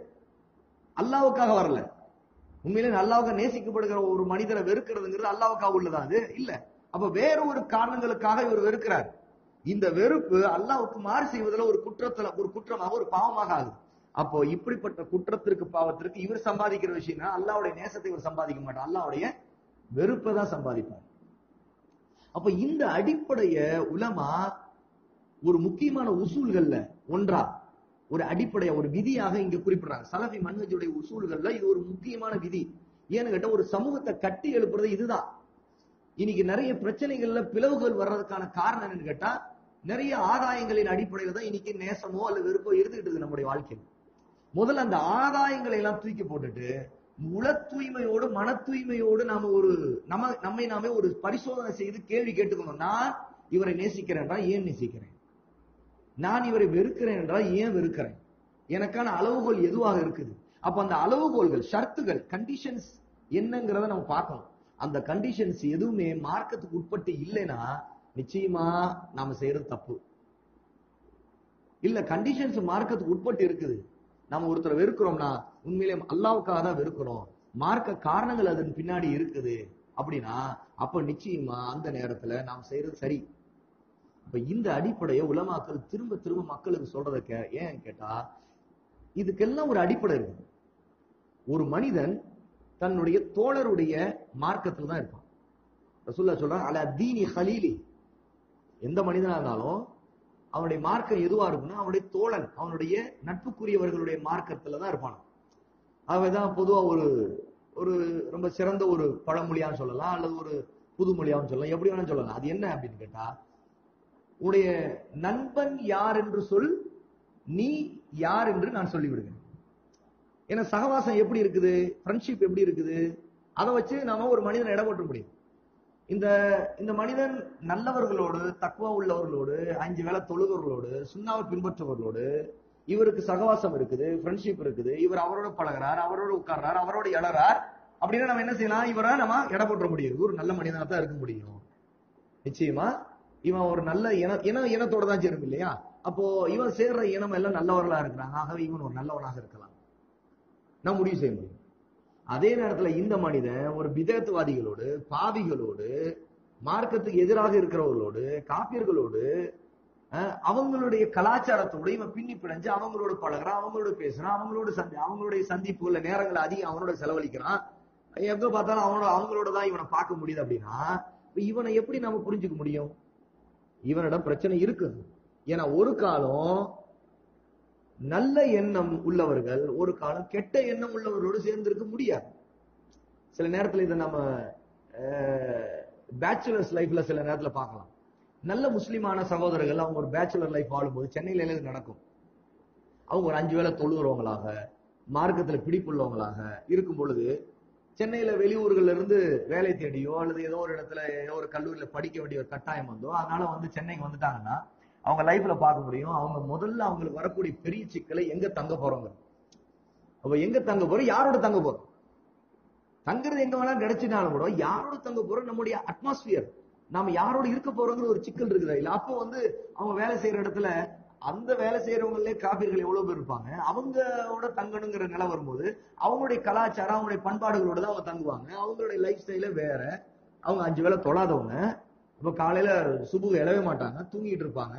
அல்லாவுக்காக வரல உண்மையிலே அல்லாவுக்கு நேசிக்கப்படுகிற ஒரு மனிதரை வெறுக்கிறதுங்கிறது அல்லாவுக்காக உள்ளதா அது இல்ல அப்ப வேற ஒரு காரணங்களுக்காக இவர் வெறுக்கிறார் இந்த வெறுப்பு அல்லாவுக்கு மாறு செய்வதில் ஒரு குற்றத்துல ஒரு குற்றமாக ஒரு பாவமாக ஆகுது அப்போ இப்படிப்பட்ட குற்றத்திற்கு பாவத்திற்கு இவர் சம்பாதிக்கிற விஷயம்னா அல்லாவுடைய நேசத்தை இவர் சம்பாதிக்க மாட்டார் அல்லாவுடைய வெறுப்பை தான் சம்பாதிப்பார் அப்ப இந்த அடிப்படைய உலமா ஒரு முக்கியமான உசூல்கள்ல ஒன்றா ஒரு அடிப்படைய ஒரு விதியாக இங்க குறிப்பிடுறாங்க சலஃபி மன்ஹஜுடைய உசூல்கள்ல இது ஒரு முக்கியமான விதி ஏன்னு கேட்டா ஒரு சமூகத்தை கட்டி எழுப்புறது இதுதான் இன்னைக்கு நிறைய பிரச்சனைகள்ல பிளவுகள் வர்றதுக்கான காரணம் என்னன்னு கேட்டா நிறைய ஆதாயங்களின் அடிப்படையில தான் இன்னைக்கு நேசமோ அல்லது வெறுப்போ இருந்துகிட்டு இருக்கு நம்முடைய வாழ்க்கையில் முதல்ல அந்த ஆதாயங்களை எல்லாம் தூக்கி போட்டுட்டு உள தூய்மையோடு மன தூய்மையோடு நாம ஒரு நம்ம நம்மை நாமே ஒரு பரிசோதனை செய்து கேள்வி கேட்டுக்கணும் நான் இவரை நேசிக்கிறேன் என்றால் ஏன் நேசிக்கிறேன் நான் இவரை வெறுக்கிறேன் என்றால் ஏன் வெறுக்கிறேன் எனக்கான அளவுகோல் எதுவாக இருக்குது அப்ப அந்த அளவுகோல்கள் ஷர்த்துகள் கண்டிஷன்ஸ் என்னங்கிறத நம்ம பார்க்கணும் அந்த கண்டிஷன்ஸ் எதுவுமே மார்க்கத்துக்கு உட்பட்டு இல்லைன்னா நிச்சயமா நாம செய்யறது தப்பு இல்ல கண்டிஷன்ஸ் மார்க்கத்துக்கு உட்பட்டு இருக்குது நம்ம ஒருத்தரை வெறுக்கிறோம்னா உண்மையிலே அல்லாவுக்காக தான் வெறுக்கிறோம் மார்க்க காரணங்கள் அதன் பின்னாடி இருக்குது அப்படின்னா அப்ப நிச்சயமா அந்த நேரத்துல நாம் செய்யறது சரி அப்ப இந்த அடிப்படையை உலமாக்கள் திரும்ப திரும்ப மக்களுக்கு சொல்றத கே ஏன் கேட்டா இதுக்கெல்லாம் ஒரு அடிப்படை இருக்கு ஒரு மனிதன் தன்னுடைய தோழருடைய மார்க்கத்துல தான் இருப்பான் ரசூல்லா சொல்றான் அல தீனி ஹலீலி எந்த மனிதனா இருந்தாலும் அவனுடைய மார்க்கம் எதுவா இருக்குன்னா அவனுடைய தோழன் அவனுடைய நட்புக்குரியவர்களுடைய மார்க்கத்துல தான் இருப்பான் அவதான் பொதுவா ஒரு ஒரு ரொம்ப சிறந்த ஒரு பழமொழியான்னு சொல்லலாம் அல்லது ஒரு புதுமொழியாவும் சொல்லலாம் எப்படி வேணாலும் சொல்லலாம் அது என்ன அப்படின்னு கேட்டா உடைய நண்பன் யார் என்று சொல் நீ யார் என்று நான் சொல்லிவிடுகிறேன் ஏன்னா சகவாசம் எப்படி இருக்குது ஃப்ரெண்ட்ஷிப் எப்படி இருக்குது அதை வச்சு நாம ஒரு மனிதனை இடப்பட்ட முடியும் இந்த இந்த மனிதன் நல்லவர்களோடு தக்குவா உள்ளவர்களோடு அஞ்சு வேளை தொழுகிறவர்களோடு சுண்ணாவை பின்பற்றுவர்களோடு இவருக்கு சகவாசம் இருக்குது ஃப்ரெண்ட்ஷிப் இருக்குது இவர் அவரோட பழகுறார் அவரோட உட்கார்றார் அவரோட எழறார் அப்படின்னா நம்ம என்ன செய்யலாம் இவரை நம்ம எடை போட்டுற முடியும் இவர் ஒரு நல்ல மனிதனா தான் இருக்க முடியும் நிச்சயமா இவன் ஒரு நல்ல இன இன இனத்தோட தான் சேரும் இல்லையா அப்போ இவன் சேர்ற இனம் எல்லாம் நல்லவர்களா இருக்கிறாங்க ஆகவே இவன் ஒரு நல்லவனாக இருக்கலாம் நான் முடிவு செய்ய முடியும் அதே நேரத்துல இந்த மனிதன் ஒரு பிதத்துவாதிகளோடு பாவிகளோடு மார்க்கத்துக்கு எதிராக இருக்கிறவர்களோடு காப்பியர்களோடு அஹ், அவங்களுடைய கலாச்சாரத்தோட இவன் பின்னி பிணைஞ்சு அவங்களோட பழகுறான் அவங்களோட பேசுறான் அவங்களோட சந்தி அவங்களுடைய சந்திப்புல நேரங்களை அதிகம் அவனோட செலவழிக்கிறான் எங்க பார்த்தாலும் அவனோட அவங்களோட தான் இவனை பார்க்க முடியுது அப்படின்னா இப்ப இவனை எப்படி நம்ம புரிஞ்சுக்க முடியும் இவனிடம் பிரச்சனை இருக்கு ஏன்னா ஒரு காலம் நல்ல எண்ணம் உள்ளவர்கள் ஒரு காலம் கெட்ட எண்ணம் உள்ளவர்களோடு சேர்ந்து இருக்க முடியாது சில நேரத்துல இதை நம்ம பேச்சுலர்ஸ் லைஃப்ல சில நேரத்துல பார்க்கலாம் நல்ல முஸ்லிமான சகோதரர்கள் அவங்க ஒரு பேச்சுலர் லைஃப் வாழும்போது சென்னையில எல்லாம் இது நடக்கும் அவங்க ஒரு அஞ்சு வேளை தொழுகிறவங்களாக மார்க்கத்துல பிடிப்புள்ளவங்களாக இருக்கும் பொழுது சென்னையில வெளியூர்கள்ல இருந்து வேலை தேடியோ அல்லது ஏதோ ஒரு இடத்துல ஏதோ ஒரு கல்லூரியில படிக்க வேண்டிய ஒரு கட்டாயம் வந்தோ அதனால வந்து சென்னைக்கு வந்துட்டாங்கன்னா அவங்க லைஃப்ல பார்க்க முடியும் அவங்க முதல்ல அவங்களுக்கு வரக்கூடிய பெரிய சிக்கலை எங்க தங்க போறோங்க அப்ப எங்க தங்க போறோம் யாரோட தங்க போறோம் தங்குறது எங்க வேணாலும் கிடைச்சினாலும் கூட யாரோட தங்க போறோம் நம்முடைய அட்மாஸ்பியர் நாம யாரோட இருக்க போறோங்கிற ஒரு சிக்கல் இருக்குதா இல்ல அப்போ வந்து அவங்க வேலை செய்யற இடத்துல அந்த வேலை செய்யறவங்களே காப்பீர்கள் எவ்வளவு பேர் இருப்பாங்க அவங்களோட தங்கணுங்கிற நிலை வரும்போது அவங்களுடைய கலாச்சாரம் அவங்களுடைய பண்பாடுகளோட தான் அவங்க தங்குவாங்க அவங்களுடைய லைஃப் ஸ்டைல வேற அவங்க அஞ்சு வேளை தொழாதவங்க இப்ப காலையில சுபு எழவே மாட்டாங்க தூங்கிட்டு இருப்பாங்க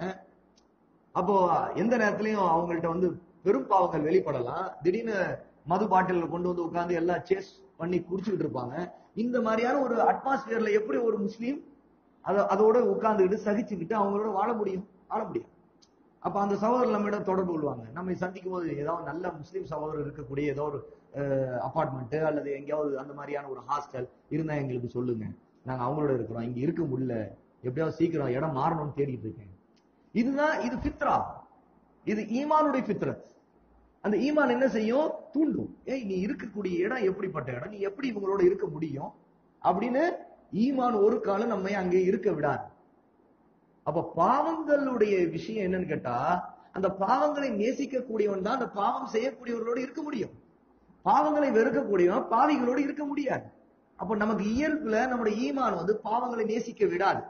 அப்போ எந்த நேரத்திலயும் அவங்கள்ட்ட வந்து பெரும் பாவங்கள் வெளிப்படலாம் திடீர்னு மது பாட்டில கொண்டு வந்து உட்கார்ந்து எல்லாம் சேஸ் பண்ணி குடிச்சுக்கிட்டு இருப்பாங்க இந்த மாதிரியான ஒரு அட்மாஸ்பியர்ல எப்படி ஒரு முஸ்லீம் அத அதோட உட்கார்ந்துக்கிட்டு சகிச்சுக்கிட்டு அவங்களோட வாழ முடியும் வாழ முடியும் அப்ப அந்த சகோதரர் நம்மிடம் தொடர்பு கொள்வாங்க நம்ம சந்திக்கும் போது ஏதாவது நல்ல முஸ்லீம் சகோதரர் இருக்கக்கூடிய ஏதோ ஒரு அபார்ட்மெண்ட் அல்லது எங்கேயாவது அந்த மாதிரியான ஒரு ஹாஸ்டல் இருந்தா எங்களுக்கு சொல்லுங்க நாங்க அவங்களோட இருக்கிறோம் இங்க இருக்க முடியல எப்படியாவது சீக்கிரம் இடம் மாறணும்னு தேடிட்டு இருக்கேன் இதுதான் இது ஃபித்ரா இது ஈமானுடைய ஃபித்ரத் அந்த ஈமான் என்ன செய்யும் தூண்டும் ஏய் நீ இருக்கக்கூடிய இடம் எப்படிப்பட்ட இடம் நீ எப்படி இவங்களோட இருக்க முடியும் அப்படின்னு ஈமான் ஒரு காலம் நம்மை அங்கே இருக்க விடாது அப்ப பாவங்களுடைய விஷயம் என்னன்னு கேட்டா அந்த பாவங்களை நேசிக்கக்கூடியவன் தான் அந்த பாவம் செய்யக்கூடியவர்களோடு இருக்க முடியும் பாவங்களை வெறுக்கக்கூடியவன் பாவிகளோடு இருக்க முடியாது அப்ப நமக்கு இயல்புல நம்முடைய ஈமான் வந்து பாவங்களை நேசிக்க விடாது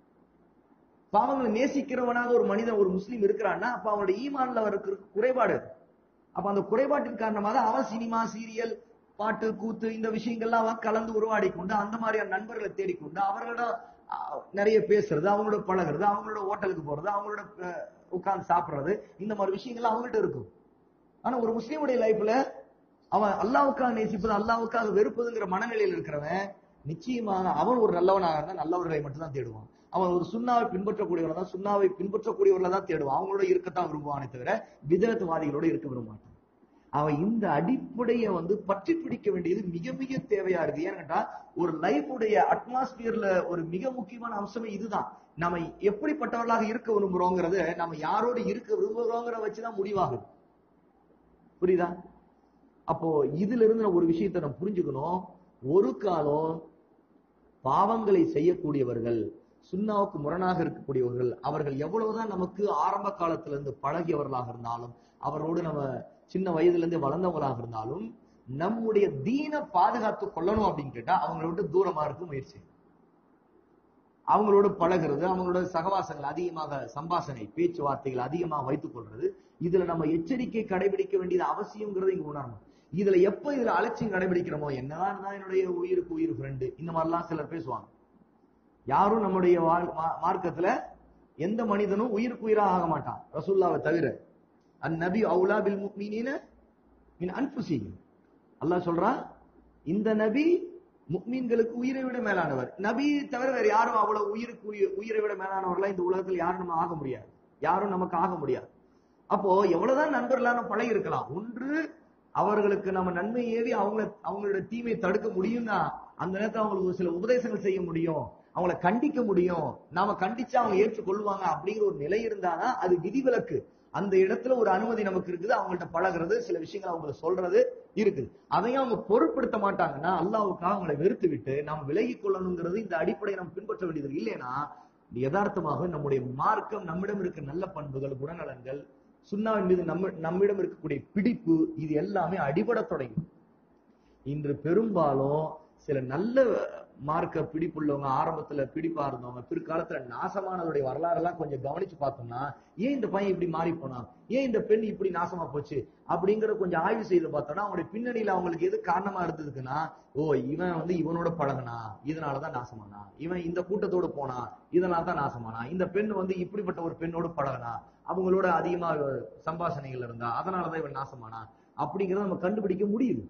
பாவங்களை நேசிக்கிறவனாக ஒரு மனிதன் ஒரு முஸ்லீம் இருக்கிறான்னா அப்ப அவனுடைய ஈமான்ல இருக்கிற குறைபாடு அது. அப்ப அந்த குறைபாட்டின் காரணமாக தான் அவன் சினிமா சீரியல் பாட்டு கூத்து இந்த விஷயங்கள்லாம் அவன் கலந்து உருவாடி கொண்டு அந்த மாதிரியான நண்பர்களை தேடிக்கொண்டு அவர்களிடம் அஹ், நிறைய பேசுறது அவங்களோட பழகுறது அவங்களோட ஹோட்டலுக்கு போறது அவங்களோட அஹ், உட்கார்ந்து சாப்பிடுறது இந்த மாதிரி விஷயங்கள் அவங்கள்ட்ட இருக்கும் ஆனா ஒரு முஸ்லீமுடைய லைஃப்ல அவன் அல்லாவுக்காக நேசிப்பது அல்லாவுக்காக வெறுப்பதுங்கிற மனநிலையில் இருக்கிறவன் நிச்சயமாக அவன் ஒரு நல்லவனாக இருந்தா நல்லவர்களை மட்டும் தான் தேடுவான் அவன் ஒரு சுண்ணாவை பின்பற்றக்கூடியவனை தான் சுண்ணாவை பின்பற்றக்கூடியவர்களை தான் தேடுவான் அவங்களோட இருக்கத்தான் விரும்புவானே தவிர விதத்துவாதிகளோட இருக்க விரும்ப மாட்டான் அவன் இந்த அடிப்படையை வந்து பற்றி பிடிக்க வேண்டியது மிக மிக தேவையா இருக்கு ஏன்னு கேட்டா ஒரு லைஃபுடைய அட்மாஸ்பியர்ல ஒரு மிக முக்கியமான அம்சமே இதுதான் நம்ம எப்படிப்பட்டவர்களாக இருக்க விரும்புறோங்கிறது நம்ம யாரோட இருக்க விரும்புறோங்கிற வச்சுதான் முடிவாகுது புரியுதா அப்போ இதுல இருந்து நம்ம ஒரு விஷயத்தை நம்ம புரிஞ்சுக்கணும் ஒரு காலம் பாவங்களை செய்யக்கூடியவர்கள் சுண்ணாவுக்கு முரணாக இருக்கக்கூடியவர்கள் அவர்கள் எவ்வளவுதான் நமக்கு ஆரம்ப காலத்துல இருந்து பழகியவர்களாக இருந்தாலும் அவரோடு நம்ம சின்ன வயதுல இருந்து வளர்ந்தவங்களாக இருந்தாலும் நம்முடைய தீன பாதுகாத்து கொள்ளணும் அப்படின்னு கேட்டா அவங்கள விட்டு தூரமா இருக்க முயற்சி அவங்களோட பழகிறது அவங்களோட சகவாசங்கள் அதிகமாக சம்பாஷணை பேச்சுவார்த்தைகள் அதிகமாக வைத்துக் கொள்றது இதுல நம்ம எச்சரிக்கை கடைபிடிக்க வேண்டியது அவசியம்ங்கிறத இங்க உணரணும் இதுல எப்ப இதுல அலட்சியம் கடைபிடிக்கிறோமோ என்னதான் இருந்தா என்னுடைய உயிருக்கு உயிர் ஃப்ரெண்டு இந்த மாதிரிலாம் சிலர் பேசுவாங்க யாரும் நம்முடைய வாழ்- மா- மார்க்கத்துல எந்த மனிதனும் உயிருக்கு உயிரா ஆக மாட்டான் ரசூல்லாவை தவிர அந்நபி அவுலா பில் முக்மீனின மின் அன்புசியும் அல்லாஹ் சொல்றான் இந்த நபி முக்மீன்களுக்கு உயிரை விட மேலானவர் நபி தவிர வேற யாரும் அவ்வளவு உயிருக்கு உயிர் உயிரை விட மேலானவர்களா இந்த உலகத்தில் யாரும் நம்ம ஆக முடியாது யாரும் நமக்கு ஆக முடியாது அப்போ எவ்வளவுதான் நண்பர்களா நம்ம பழகி இருக்கலாம் ஒன்று அவர்களுக்கு நம்ம நன்மை ஏவி அவங்கள அவங்களோட தீமையை தடுக்க முடியும்னா அந்த நேரத்தில் அவங்களுக்கு ஒரு சில உபதேசங்கள் செய்ய முடியும் அவங்கள கண்டிக்க முடியும் நாம கண்டிச்சா அவங்க ஏற்றுக்கொள்வாங்க அப்படிங்கிற ஒரு நிலை இருந்தாதான் அது விதிவிலக்கு அந்த இடத்துல ஒரு அனுமதி நமக்கு இருக்குது அவங்கள்ட்ட பழகுறது சில விஷயங்கள் அவங்களுக்கு சொல்றது இருக்குது அதையும் அவங்க பொருட்படுத்த மாட்டாங்கன்னா அல்லாவுக்காக அவங்களை வெறுத்து விட்டு நாம் விலகி கொள்ளணுங்கிறது இந்த அடிப்படையை நம்ம பின்பற்ற வேண்டியது இல்லைன்னா யதார்த்தமாக நம்முடைய மார்க்கம் நம்மிடம் இருக்க நல்ல பண்புகள் குணநலன்கள் சுண்ணாவின் மீது நம்ம நம்மிடம் இருக்கக்கூடிய பிடிப்பு இது எல்லாமே அடிபடத் தொடங்கும் இன்று பெரும்பாலும் சில நல்ல மார்க்க பிடிப்புள்ளவங்க ஆரம்பத்துல பிடிப்பா இருந்தவங்க பிற்காலத்துல நாசமானதுடைய வரலாறு எல்லாம் கொஞ்சம் கவனிச்சு பார்த்தோம்னா ஏன் இந்த பையன் இப்படி மாறி போனான் ஏன் இந்த பெண் இப்படி நாசமா போச்சு அப்படிங்கற கொஞ்சம் ஆய்வு செய்து பார்த்தோம்னா அவங்களுடைய பின்னணியில அவங்களுக்கு எது காரணமா இருந்ததுக்குன்னா ஓ இவன் வந்து இவனோட பழகுனா இதனாலதான் நாசமானா இவன் இந்த கூட்டத்தோடு போனா இதனால தான் நாசமானா இந்த பெண் வந்து இப்படிப்பட்ட ஒரு பெண்ணோடு பழகுனா அவங்களோட அதிகமா சம்பாஷணைகள் இருந்தா அதனாலதான் இவன் நாசமானா அப்படிங்கறத நம்ம கண்டுபிடிக்க முடியுது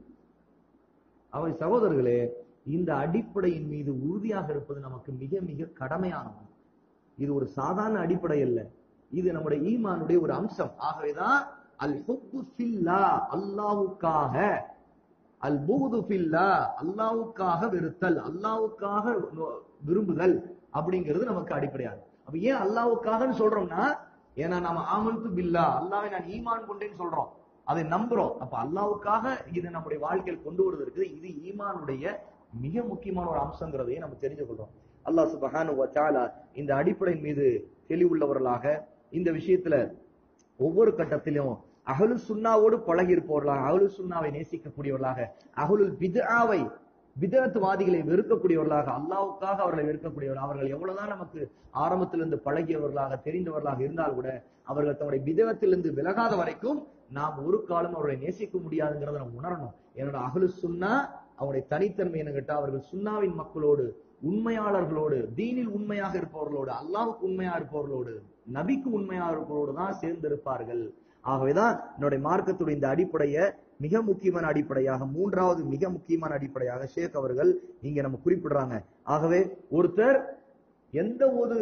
அவை சகோதரர்களே இந்த அடிப்படையின் மீது உறுதியாக இருப்பது நமக்கு மிக மிக கடமையானது இது ஒரு சாதாரண அடிப்படை அல்ல இது நம்முடைய ஈமானுடைய ஒரு அம்சம் ஆகவேதான் அல் ஹுப்பு ஃபில்லா அல்லாவுக்காக அல் புகுது ஃபில்லா அல்லாவுக்காக வெறுத்தல் அல்லாவுக்காக விரும்புதல் அப்படிங்கிறது நமக்கு அடிப்படையாகும் அப்ப ஏன் அல்லாவுக்காகன்னு சொல்றோம்னா ஏன்னா நாம ஆமன்து பில்லா அல்லாவை நான் ஈமான் கொண்டேன்னு சொல்றோம் அதை நம்புறோம் அப்ப அல்லாவுக்காக இதை நம்முடைய வாழ்க்கையில் கொண்டு வருவதற்கு இது ஈமானுடைய மிக முக்கியமான ஒரு அம்சங்கிறதையும் நம்ம தெரிஞ்சு கொள்றோம் அல்லாஹ் சுபஹானு வச்சாலா இந்த அடிப்படையின் மீது தெளிவுள்ளவர்களாக இந்த விஷயத்துல ஒவ்வொரு கட்டத்திலும் அகலு சுண்ணாவோடு பழகி இருப்பவர்களாக அகலு சுண்ணாவை நேசிக்கக்கூடியவர்களாக அகலுல் பிதாவை விதத்துவாதிகளை வெறுக்கக்கூடியவர்களாக அல்லாவுக்காக அவர்களை வெறுக்கக்கூடியவர்கள் அவர்கள் எவ்வளவுதான் நமக்கு ஆரம்பத்திலிருந்து பழகியவர்களாக தெரிந்தவர்களாக இருந்தால் கூட அவர்கள் தன்னுடைய விதத்திலிருந்து விலகாத வரைக்கும் நாம் ஒரு காலம் அவர்களை நேசிக்க முடியாதுங்கிறத நம்ம உணரணும் என்னோட அகலு சுண்ணா அவருடைய தனித்தன்மை என்ன கேட்டா அவர்கள் சுண்ணாவின் மக்களோடு உண்மையாளர்களோடு தீனில் உண்மையாக இருப்பவர்களோடு அல்லாவுக்கு உண்மையா இருப்பவர்களோடு நபிக்கு உண்மையா இருப்பவர்களோடு தான் சேர்ந்து இருப்பார்கள் ஆகவேதான் என்னுடைய மார்க்கத்துடைய இந்த அடிப்படைய மிக முக்கியமான அடிப்படையாக மூன்றாவது மிக முக்கியமான அடிப்படையாக ஷேக் அவர்கள் இங்க நம்ம குறிப்பிடுறாங்க ஆகவே ஒருத்தர் எந்த ஒரு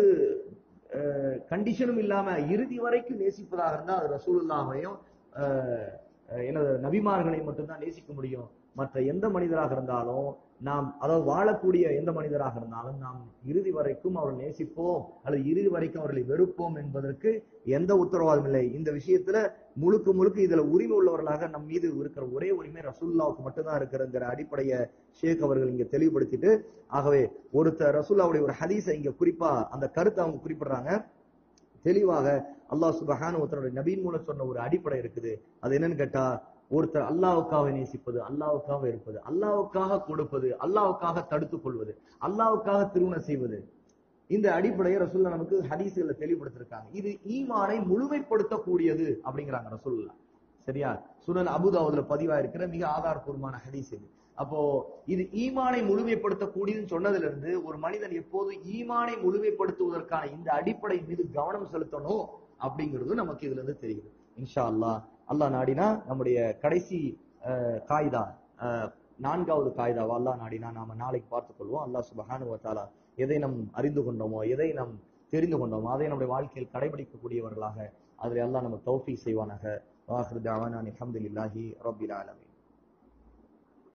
கண்டிஷனும் இல்லாம இறுதி வரைக்கும் நேசிப்பதாக இருந்தா அது ரசூலுல்லாவையும் எனது நபிமார்களையும் மட்டும்தான் நேசிக்க முடியும் மற்ற எந்த மனிதராக இருந்தாலும் நாம் அதாவது வாழக்கூடிய எந்த மனிதராக இருந்தாலும் நாம் இறுதி வரைக்கும் அவர்கள் நேசிப்போம் அல்லது இறுதி வரைக்கும் அவர்களை வெறுப்போம் என்பதற்கு எந்த உத்தரவாதம் இல்லை இந்த விஷயத்துல முழுக்க முழுக்க இதுல உரிமை உள்ளவர்களாக நம் மீது இருக்கிற ஒரே உரிமை ரசூல்லாவுக்கு மட்டும்தான் இருக்கிறங்கிற அடிப்படைய ஷேக் அவர்கள் இங்க தெளிவுபடுத்திட்டு ஆகவே ஒருத்தர் ரசூல்லாவுடைய ஒரு ஹதீஸை இங்க குறிப்பா அந்த கருத்தை அவங்க குறிப்பிடுறாங்க தெளிவாக அல்லாஹ் சுபஹானு ஒருத்தருடைய நபீன் மூலம் சொன்ன ஒரு அடிப்படை இருக்குது அது என்னன்னு கேட்டா ஒருத்தர் அல்லாவுக்காக நேசிப்பது அல்லாவுக்காக இருப்பது அல்லாவுக்காக கொடுப்பது அல்லாவுக்காக தடுத்துக் கொள்வது அல்லாவுக்காக திருமணம் செய்வது இந்த அடிப்படையை ரசூல்லா நமக்கு ஹதீசுகளை தெளிவுபடுத்திருக்காங்க இது ஈமானை முழுமைப்படுத்தக்கூடியது அப்படிங்கிறாங்க ரசூல்லா சரியா சுனல் அபுதாவுதுல பதிவா இருக்கிற மிக ஆதாரபூர்வமான ஹதீஸ் இது அப்போ இது ஈமானை முழுமைப்படுத்தக்கூடியதுன்னு சொன்னதுல இருந்து ஒரு மனிதன் எப்போது ஈமானை முழுமைப்படுத்துவதற்கான இந்த அடிப்படை மீது கவனம் செலுத்தணும் அப்படிங்கிறது நமக்கு இதுல இருந்து தெரியுது இன்ஷா அல்லா அல்லாஹ் நாடினா நம்முடைய கடைசி காய்தா நான்காவது காய்தாவா அல்லா நாடினா நாம நாளைக்கு பார்த்துக் கொள்வோம் அல்லாஹ் சுபஹானு தாலா எதை நம் அறிந்து கொண்டோமோ எதை நம் தெரிந்து கொண்டோமோ அதை நம்முடைய வாழ்க்கையில் கடைபிடிக்கக்கூடியவர்களாக அதில் அல்லாஹ் நம்ம தௌஃபி செய்வானாக வாஹிர் தாவானா அலமதுல்லாஹி ரபில் ஆலமி